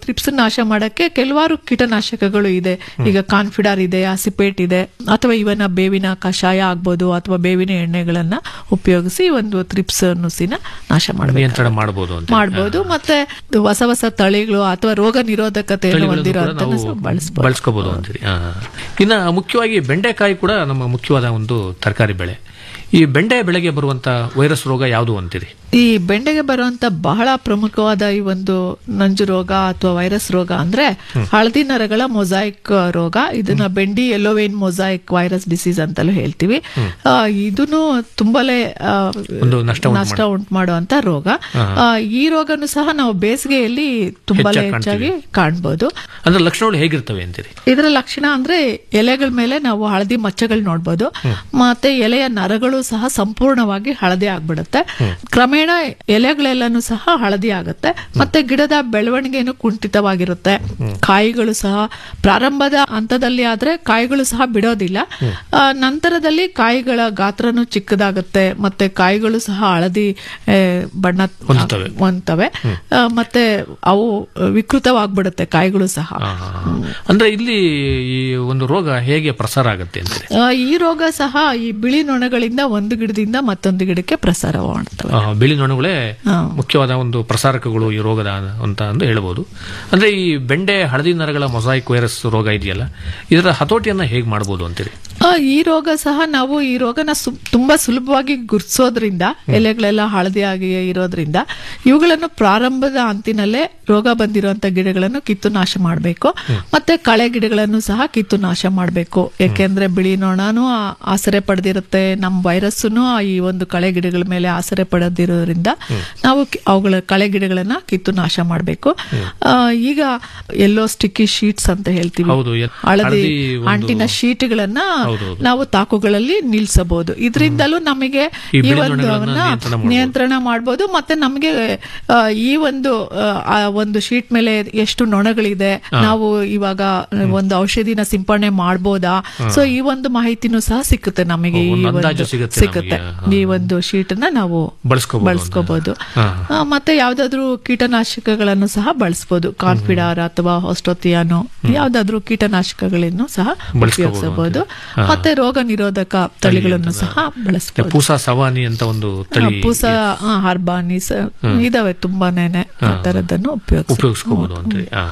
Speaker 19: ತ್ರಿಪ್ಸ್ ನಾಶ ಮಾಡಕ್ಕೆ ಕೆಲವಾರು ಕೀಟನಾಶಕಗಳು ಇದೆ ಈಗ ಕಾನ್ಫಿಡಾರ್ ಇದೆ ಅಸಿಪೇಟ್ ಇದೆ ಅಥವಾ ಇವನ ಬೇವಿನ ಕಷಾಯ ಆಗ್ಬೋದು ಅಥವಾ ಬೇವಿನ ಎಣ್ಣೆಗಳನ್ನ ಉಪಯೋಗಿಸಿ ಒಂದು ತ್ರಿಪ್ಸ್ ನುಸಿನ ನಾಶ ಮಾಡಬೇಕು
Speaker 18: ನಿಯಂತ್ರಣ ಮಾಡಬಹುದು ಅಂತ
Speaker 19: ಮಾಡ್ಬೋದು ಮತ್ತೆ ಹೊಸ ಹೊಸ ತಳಿಗಳು ಅಥವಾ ರೋಗ ನಿರೋಧಕತೆಯನ್ನು ಹೊಂದಿರೋ
Speaker 18: ನಾವು ಬಳಸ್ಕೋಬಹುದು ಅಂತೀರಿ ಆ. ಇನ್ನ ಮುಖ್ಯವಾಗಿ ಬೆಂಡೆಕಾಯಿ ಕೂಡ ನಮ್ಮ ಮುಖ್ಯವಾದ ಒಂದು ತರಕಾರಿ ಬೆಳೆ ಈ ಬೆಂಡೆ ಬೆಳೆಗೆ ಬರುವಂತ ವೈರಸ್ ರೋಗ ಯಾವುದು ಅಂತೀರಿ
Speaker 19: ಈ ಬೆಂಡೆಗೆ ಬರುವಂತ ಬಹಳ ಪ್ರಮುಖವಾದ ಈ ಒಂದು ನಂಜು ರೋಗ ಅಥವಾ ವೈರಸ್ ರೋಗ ಅಂದ್ರೆ ಹಳದಿ ನರಗಳ ಮೊಸಾಯಿಕ್ ರೋಗ ಇದನ್ನ ಬೆಂಡಿ ಎಲ್ಲೋವೇನ್ ಮೊಸಾಯಿಕ್ ವೈರಸ್ ಡಿಸೀಸ್ ಅಂತಲೂ ಹೇಳ್ತೀವಿ ಆ, ಇದನ್ನು ತುಂಬಾನೇ ಆ,
Speaker 18: ಒಂದು ನಷ್ಟ ಉಂಟು
Speaker 19: ನಷ್ಟ ಉಂಟು ಮಾಡುವಂತ ರೋಗ
Speaker 18: ಹಾ.
Speaker 19: ಆ, ಈ ರೋಗನು ಸಹ ನಾವು ಬೇಸಿಗೆಯಲ್ಲಿ ತುಂಬಾನೇ
Speaker 18: ಹೆಚ್ಚಾಗಿ
Speaker 19: ಹೆಚ್ಚಾಗಿ ಕಾಣ್ಬೋದು
Speaker 18: ಅಂದ್ರೆ ಲಕ್ಷಣಗಳು ಹೇಗಿರ್ತವೆ ಅಂತೀರಿ
Speaker 19: ಇದರ ಲಕ್ಷಣ ಅಂದ್ರೆ ಎಲೆಗಳ ಮೇಲೆ ನಾವು ಹಳದಿ ಮಚ್ಚಗಳು ನೋಡ್ಬೋದು ಮತ್ತೆ ಎಲೆಯ ನರಗಳು ಸಹ ಸಂಪೂರ್ಣವಾಗಿ ಹಳದಿ ಆಗ್ಬಿಡುತ್ತೆ ಕ್ರಮೇಣ ಎಲೆಗಳೆಲ್ಲನೂ ಸಹ ಹಳದಿ ಆಗುತ್ತೆ ಮತ್ತೆ ಗಿಡದ ಬೆಳವಣಿಗೆನು ಕುಂಠಿತವಾಗಿರುತ್ತೆ ಕಾಯಿಗಳು ಸಹ ಪ್ರಾರಂಭದ ಹಂತದಲ್ಲಿ ಆದ್ರೆ ಕಾಯಿಗಳು ಸಹ ಬಿಡೋದಿಲ್ಲ ಆ, ನಂತರದಲ್ಲಿ ಕಾಯಿಗಳ ಗಾತ್ರನು ಚಿಕ್ಕದಾಗುತ್ತೆ ಮತ್ತೆ ಕಾಯಿಗಳು ಸಹ ಹಳದಿ ಆ, ಬಣ್ಣ
Speaker 18: ಹೊಂದುತ್ತವೆ.
Speaker 19: ಹೊಂದ್ತವೆ ಆ, ಮತ್ತೆ ಅವು ವಿಕೃತವಾಗ್ಬಿಡುತ್ತೆ ಕಾಯಿಗಳು ಸಹ
Speaker 18: ಅಂದ್ರೆ ಇಲ್ಲಿ ಈ ಒಂದು ರೋಗ ಹೇಗೆ ಪ್ರಸಾರ ಆಗುತ್ತೆ ಅಂತೀರಿ
Speaker 19: ಆ, ಈ ರೋಗ ಸಹ ಈ ಬಿಳಿ ನೊಣಗಳಿಂದ ಒಂದು ಗಿಡದಿಂದ ಮತ್ತೊಂದು ಗಿಡಕ್ಕೆ ಪ್ರಸಾರ ಮಾಡ್ತವೆ
Speaker 18: ಆ, ಬಿಳಿ ನೊಣಗಳೇ ಮುಖ್ಯವಾದ ಒಂದು ಪ್ರಸಾರಕಗಳು ಈ ರೋಗದ ಅಂತ ಅಂದು ಹೇಳ್ಬೋದು ಅಂದ್ರೆ ಈ ಬೆಂಡೆ ಹಳದಿ ನರಗಳ ಮೊಸಾಯಿಕ್ ವೈರಸ್ ರೋಗ ಇದೆಯಲ್ಲ ಇದರ ಹತೋಟಿಯನ್ನ ಹೇಗೆ ಮಾಡಬಹುದು ಅಂತೀರಿ
Speaker 19: ಆ, ಈ ರೋಗ ಸಹ ನಾವು ಈ ರೋಗನ ಸು- ತುಂಬಾ ಸುಲಭವಾಗಿ ಗುರ್ತಿಸೋದ್ರಿಂದ ಎಲೆಗಳೆಲ್ಲ ಹಳದಿಯಾಗಿ ಇರೋದ್ರಿಂದ ಇವುಗಳನ್ನು ಪ್ರಾರಂಭದ ಹಂತಿನಲ್ಲೇ ರೋಗ ಬಂದಿರುವಂತ ಗಿಡಗಳನ್ನು ಕಿತ್ತು ನಾಶ ಮಾಡಬೇಕು ಮತ್ತೆ ಕಳೆ ಗಿಡಗಳನ್ನು ಸಹ ಕಿತ್ತು ನಾಶ ಮಾಡಬೇಕು ಯಾಕೆಂದ್ರೆ ಬಿಳಿ ನೊಣನೂ ಆ- ಆಸರೆ ಪಡೆದಿರುತ್ತೆ ನಮ್ಮ ವೈರಸ್ನು ಈ ಒಂದು ಕಳೆ ಗಿಡಗಳ ಮೇಲೆ ಆಸರೆ ಪಡೆದಿರೋದ್ರಿಂದ ನಾವು ಕಿ- ಅವುಗಳ ಕಳೆ ಗಿಡಗಳನ್ನ ಕಿತ್ತು ನಾಶ ಮಾಡಬೇಕು ಈಗ ಎಲ್ಲೋ ಸ್ಟಿಕ್ಕಿ ಶೀಟ್ಸ್ ಅಂತ ಹೇಳ್ತೀವಿ
Speaker 18: ಹೌದು, ಎ-
Speaker 19: ಹಳದಿ
Speaker 18: ಹಳದಿ ಒಂದು-
Speaker 19: ಅಂಟಿನ ಶೀಟ್ಗಳನ್ನ
Speaker 18: ಹೌದೌದು.
Speaker 19: ನಾವು ತಾಕುಗಳಲ್ಲಿ ನಿಲ್ಸಬಹುದು ಇದರಿಂದಲೂ ನಮಗೆ
Speaker 18: ಈ
Speaker 19: ಈ
Speaker 18: ಬಿಳಿ
Speaker 19: ಒಂದು
Speaker 18: ನೊಣಗಳನ್ನ
Speaker 19: ಅವನ್ನ
Speaker 18: ನಿಯಂತ್ರಣ ಮಾಡ್ಬೋದು.
Speaker 19: ನಿಯಂತ್ರಣ ಮಾಡಬಹುದು ಮತ್ತೆ ನಮಗೆ ಆ, ಈ ಒಂದು ಆ, ಆ ಒಂದು ಶೀಟ್ ಮೇಲೆ ಎಷ್ಟು ನೊಣಗಳಿದೆ ನಾವು ಇವಾಗ ಒಂದು ಔಷಧಿನ ಸಿಂಪಡಣೆ ಮಾಡ್ಬೋದಾ ಸೊ ಈ ಒಂದು ಮಾಹಿತಿನೂ ಸಹ ಸಿಕ್ಕುತ್ತೆ ನಮಗೆ
Speaker 18: ಓ,
Speaker 19: ಈ
Speaker 18: ಒಂದು
Speaker 19: ಒಂದು
Speaker 18: ಅಂದಾಜು ಸಿಗುತ್ತೆ
Speaker 19: ಸಿಕ್ಕುತ್ತೆ
Speaker 18: ನಮಗೆ.
Speaker 19: ಈ ಒಂದು ಶೀಟ್ ನ ನಾವು
Speaker 18: ಬಳಸ್ಕೋಬಹುದು
Speaker 19: ಬಳಸ್ಕೋಬಹುದು
Speaker 18: ಹಾ.
Speaker 19: ಆ, ಮತ್ತೆ ಯಾವ್ದಾದ್ರು ಕೀಟನಾಶಕಗಳನ್ನು ಸಹ ಬಳಸಬಹುದು ಕಾನ್ಫಿಡಾರ್ ಅಥವಾ ಹೊಸ್ಟೋತಿಯಾನು ಯಾವ್ದಾದ್ರು ಕೀಟನಾಶಕಗಳನ್ನು ಸಹ
Speaker 18: ಬಳಸ್ಕೋಬಹುದು
Speaker 19: ಉಪಯೋಗಿಸಬಹುದು
Speaker 18: ಹಾ.
Speaker 19: ಮತ್ತೆ ರೋಗ ನಿರೋಧಕ ತಳಿಗಳನ್ನು ಸಹ ಬಳಸಬಹುದು
Speaker 18: ಪೂಸಾ ಸವಾನಿ ಅಂತ ಒಂದು ತಳಿ
Speaker 19: ಪೂಸ ಹರ್ಬಾನಿಸ್ ಇದಾವೆ ತುಂಬಾನೇ ಆ ತರದನ್ನು ಉಪಯೋಗಿಸ
Speaker 18: ಉಪಯೋಗಿಸ್ಕೋಬಹುದು ಅಂತೀರಿ ಆ.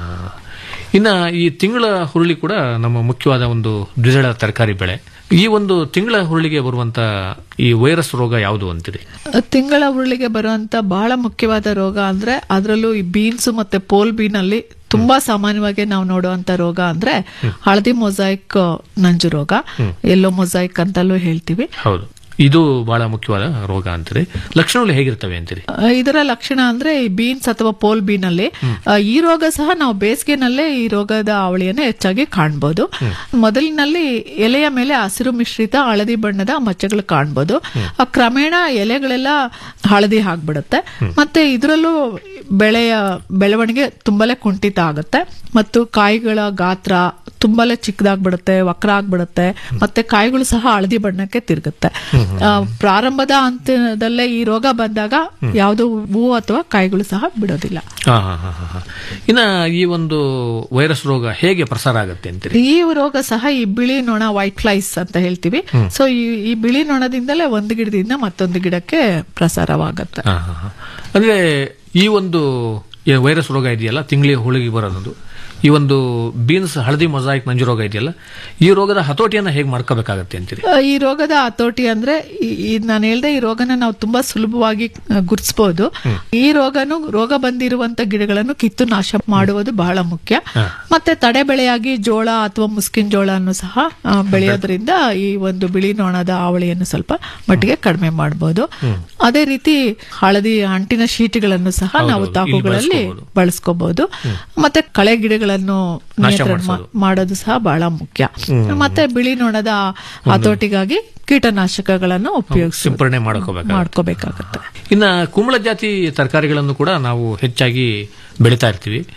Speaker 18: ಇನ್ನ ಈ ತಿಂಗಳ ಹುರುಳಿ ಕೂಡ ನಮ್ಮ ಮುಖ್ಯವಾದ ಒಂದು ದ್ವಿದಳ ತರಕಾರಿ ಬೆಳೆ ಈ ಒಂದು ತಿಂಗಳ ಹುರುಳಿಗೆ ಬರುವಂತ ಈ ವೈರಸ್ ರೋಗ ಯಾವುದು ಅಂತೀರಿ
Speaker 19: ತಿಂಗಳ ಉರುಳಿಗೆ ಬರುವಂತ ಬಹಳ ಮುಖ್ಯವಾದ ರೋಗ ಅಂದ್ರೆ ಅದರಲ್ಲೂ ಈ ಬೀನ್ಸ್ ಮತ್ತೆ ಪೋಲ್ ಬೀನ್ ಅಲ್ಲಿ ತುಂಬಾ ಸಾಮಾನ್ಯವಾಗಿ ನಾವು ನೋಡುವಂತ ರೋಗ ಅಂದ್ರೆ ಹಳದಿ ಮೊಸಾಯಿಕ್ ನಂಜು ರೋಗ ಎಲ್ಲೋ ಮೊಸಾಯಿಕ್ ಅಂತಲೂ ಹೇಳ್ತೀವಿ
Speaker 18: ಹೌದು ಇದು ಬಹಳ ಮುಖ್ಯವಾದ ರೋಗ ಅಂತೀರಿ ಲಕ್ಷಣಗಳು ಹೇಗಿರ್ತವೆ ಅಂತೀರಿ
Speaker 19: ಆ, ಇದರ ಲಕ್ಷಣ ಅಂದ್ರೆ ಈ ಬೀನ್ಸ್ ಅಥವಾ ಪೋಲ್ ಬೀನ್ ಅಲ್ಲಿ ಆ, ಈ ರೋಗ ಸಹ ನಾವು ಬೇಸಿಗೆನಲ್ಲೇ ಈ ರೋಗದ ಅವಳಿಯನ್ನು ಹೆಚ್ಚಾಗಿ ಕಾಣ್ಬೋದು ಮೊದಲಿನಲ್ಲಿ ಎಲೆಯ ಮೇಲೆ ಹಸಿರು ಮಿಶ್ರಿತ ಹಳದಿ ಬಣ್ಣದ ಮಚ್ಚಗಳು ಕಾಣ್ಬೋದು ಆ, ಕ್ರಮೇಣ ಎಲೆಗಳೆಲ್ಲ ಹಳದಿ ಆಗ್ಬಿಡುತ್ತೆ ಮತ್ತೆ ಇದರಲ್ಲೂ ಬೆಳೆಯ ಬೆಳವಣಿಗೆ ತುಂಬಾನೇ ಕುಂಠಿತ ಆಗುತ್ತೆ ಮತ್ತು ಕಾಯಿಗಳ ಗಾತ್ರ ತುಂಬಾನೇ ಚಿಕ್ಕದಾಗ್ಬಿಡುತ್ತೆ ವಕ್ರ ಆಗ್ಬಿಡುತ್ತೆ ಮತ್ತೆ ಕಾಯಿಗಳು ಸಹ ಹಳದಿ ಬಣ್ಣಕ್ಕೆ ತಿರುಗುತ್ತೆ ಆ, ಪ್ರಾರಂಭದ ಹಂತದಲ್ಲೇ ಈ ರೋಗ ಬಂದಾಗ ಯಾವುದೋ ಹೂವು ಅಥವಾ ಕಾಯಿಗಳು ಸಹ ಬಿಡೋದಿಲ್ಲ
Speaker 18: ಹಾ ಹಾ ಹಾ ಹಾ, ಹಾ. ಇನ್ನ ಈ ಒಂದು ವೈರಸ್ ರೋಗ ಹೇಗೆ ಪ್ರಸಾರ ಆಗುತ್ತೆ ಅಂತೀರಿ
Speaker 19: ಈ ರೋಗ ಸಹ ಈ ಬಿಳಿ ನೊಣ ವೈಟ್ ಫ್ಲೈಸ್ ಅಂತ ಹೇಳ್ತೀವಿ ಸೊ ಈ ಈ ಬಿಳಿ ನೊಣದಿಂದಲೇ ಒಂದು ಗಿಡದಿಂದ ಮತ್ತೊಂದು ಗಿಡಕ್ಕೆ ಪ್ರಸಾರವಾಗುತ್ತೆ
Speaker 18: ಹಾ, ಹಾ, ಹಾ. ಅಂದ್ರೆ ಈ ಒಂದು ಈ ವೈರಸ್ ರೋಗ ಇದೆಯಲ್ಲ ತಿಂಗಳಿಗೆ ಹುಳಿಗೆ ಬರೋದು ಈ ಒಂದು ಬೀನ್ಸ್ ಹಳದಿ ಮೊಸಾಯಿಕ್ ನಂಜು ರೋಗ ಇದೆಯಲ್ಲ ಈ ರೋಗದ ಹತೋಟಿಯನ್ನ ಹೇಗೆ ಮಾಡ್ಕೋಬೇಕಾಗತ್ತೆ ಅಂತೀರಿ
Speaker 19: ಆ, ಈ ರೋಗದ ಹತೋಟಿ ಅಂದ್ರೆ ಈ- ಈ ನಾನು ಹೇಳ್ದೆ ಈ ರೋಗನ ನಾವು ತುಂಬಾ ಸುಲಭವಾಗಿ ಗುರ್ತಿಸಬಹುದು ಈ ರೋಗನು ರೋಗ ಬಂದಿರುವಂತ ಗಿಡಗಳನ್ನು ಕಿತ್ತು ನಾಶ ಮಾಡುವುದು ಬಹಳ ಮುಖ್ಯ ಮತ್ತೆ ತಡೆ ಬೆಳೆಯಾಗಿ ಜೋಳ ಅಥವಾ ಮುಸ್ಕಿನ ಜೋಳವನ್ನು ಸಹ ಆ, ಬೆಳೆಯೋದ್ರಿಂದ ಈ ಒಂದು ಬಿಳಿ ನೊಣದ ಹಾವಳಿಯನ್ನು ಸ್ವಲ್ಪ ಮಟ್ಟಿಗೆ ಕಡಿಮೆ ಮಾಡಬಹುದು ಅದೇ ರೀತಿ ಹಳದಿ ಅಂಟಿನ ಶೀಟ್ಗಳನ್ನು ಸಹ
Speaker 18: ಹೌದು,
Speaker 19: ನಾವು
Speaker 18: ಇಲ್ಲಿ
Speaker 19: ತಾಕುಗಳಲ್ಲಿ ಬಳಸ್ಕೋಬಹುದು ಮತ್ತೆ ಕಳೆ ಗಿಡಗಳನ್ನು ನಿಯಂತ್ರಣ ಮಾ-
Speaker 18: ಮಾಡ್ಸೋದು.
Speaker 19: ಮಾಡೋದು ಸಹ ಬಹಳ ಮುಖ್ಯ
Speaker 18: ಹ್ಮ್.
Speaker 19: ಮತ್ತೆ ಬಿಳಿ ನೊಣದ ಹತೋಟಿಗಾಗಿ ಕೀಟನಾಶಕಗಳನ್ನು ಉಪಯೋಗಿಸಿ
Speaker 18: ಸಿಂಪರಣೆ ಮಾಡ್ಕೋಬೇಕಾಗುತ್ತೆ
Speaker 19: ಮಾಡ್ಕೋಬೇಕಾಗತ್ತೆ
Speaker 18: ಇನ್ನ ಕುಂಬಳ ಜಾತಿ ತರಕಾರಿಗಳನ್ನು ಕೂಡ ನಾವು ಹೆಚ್ಚಾಗಿ ಬೆಳಿತಾ ಇರ್ತೀವಿ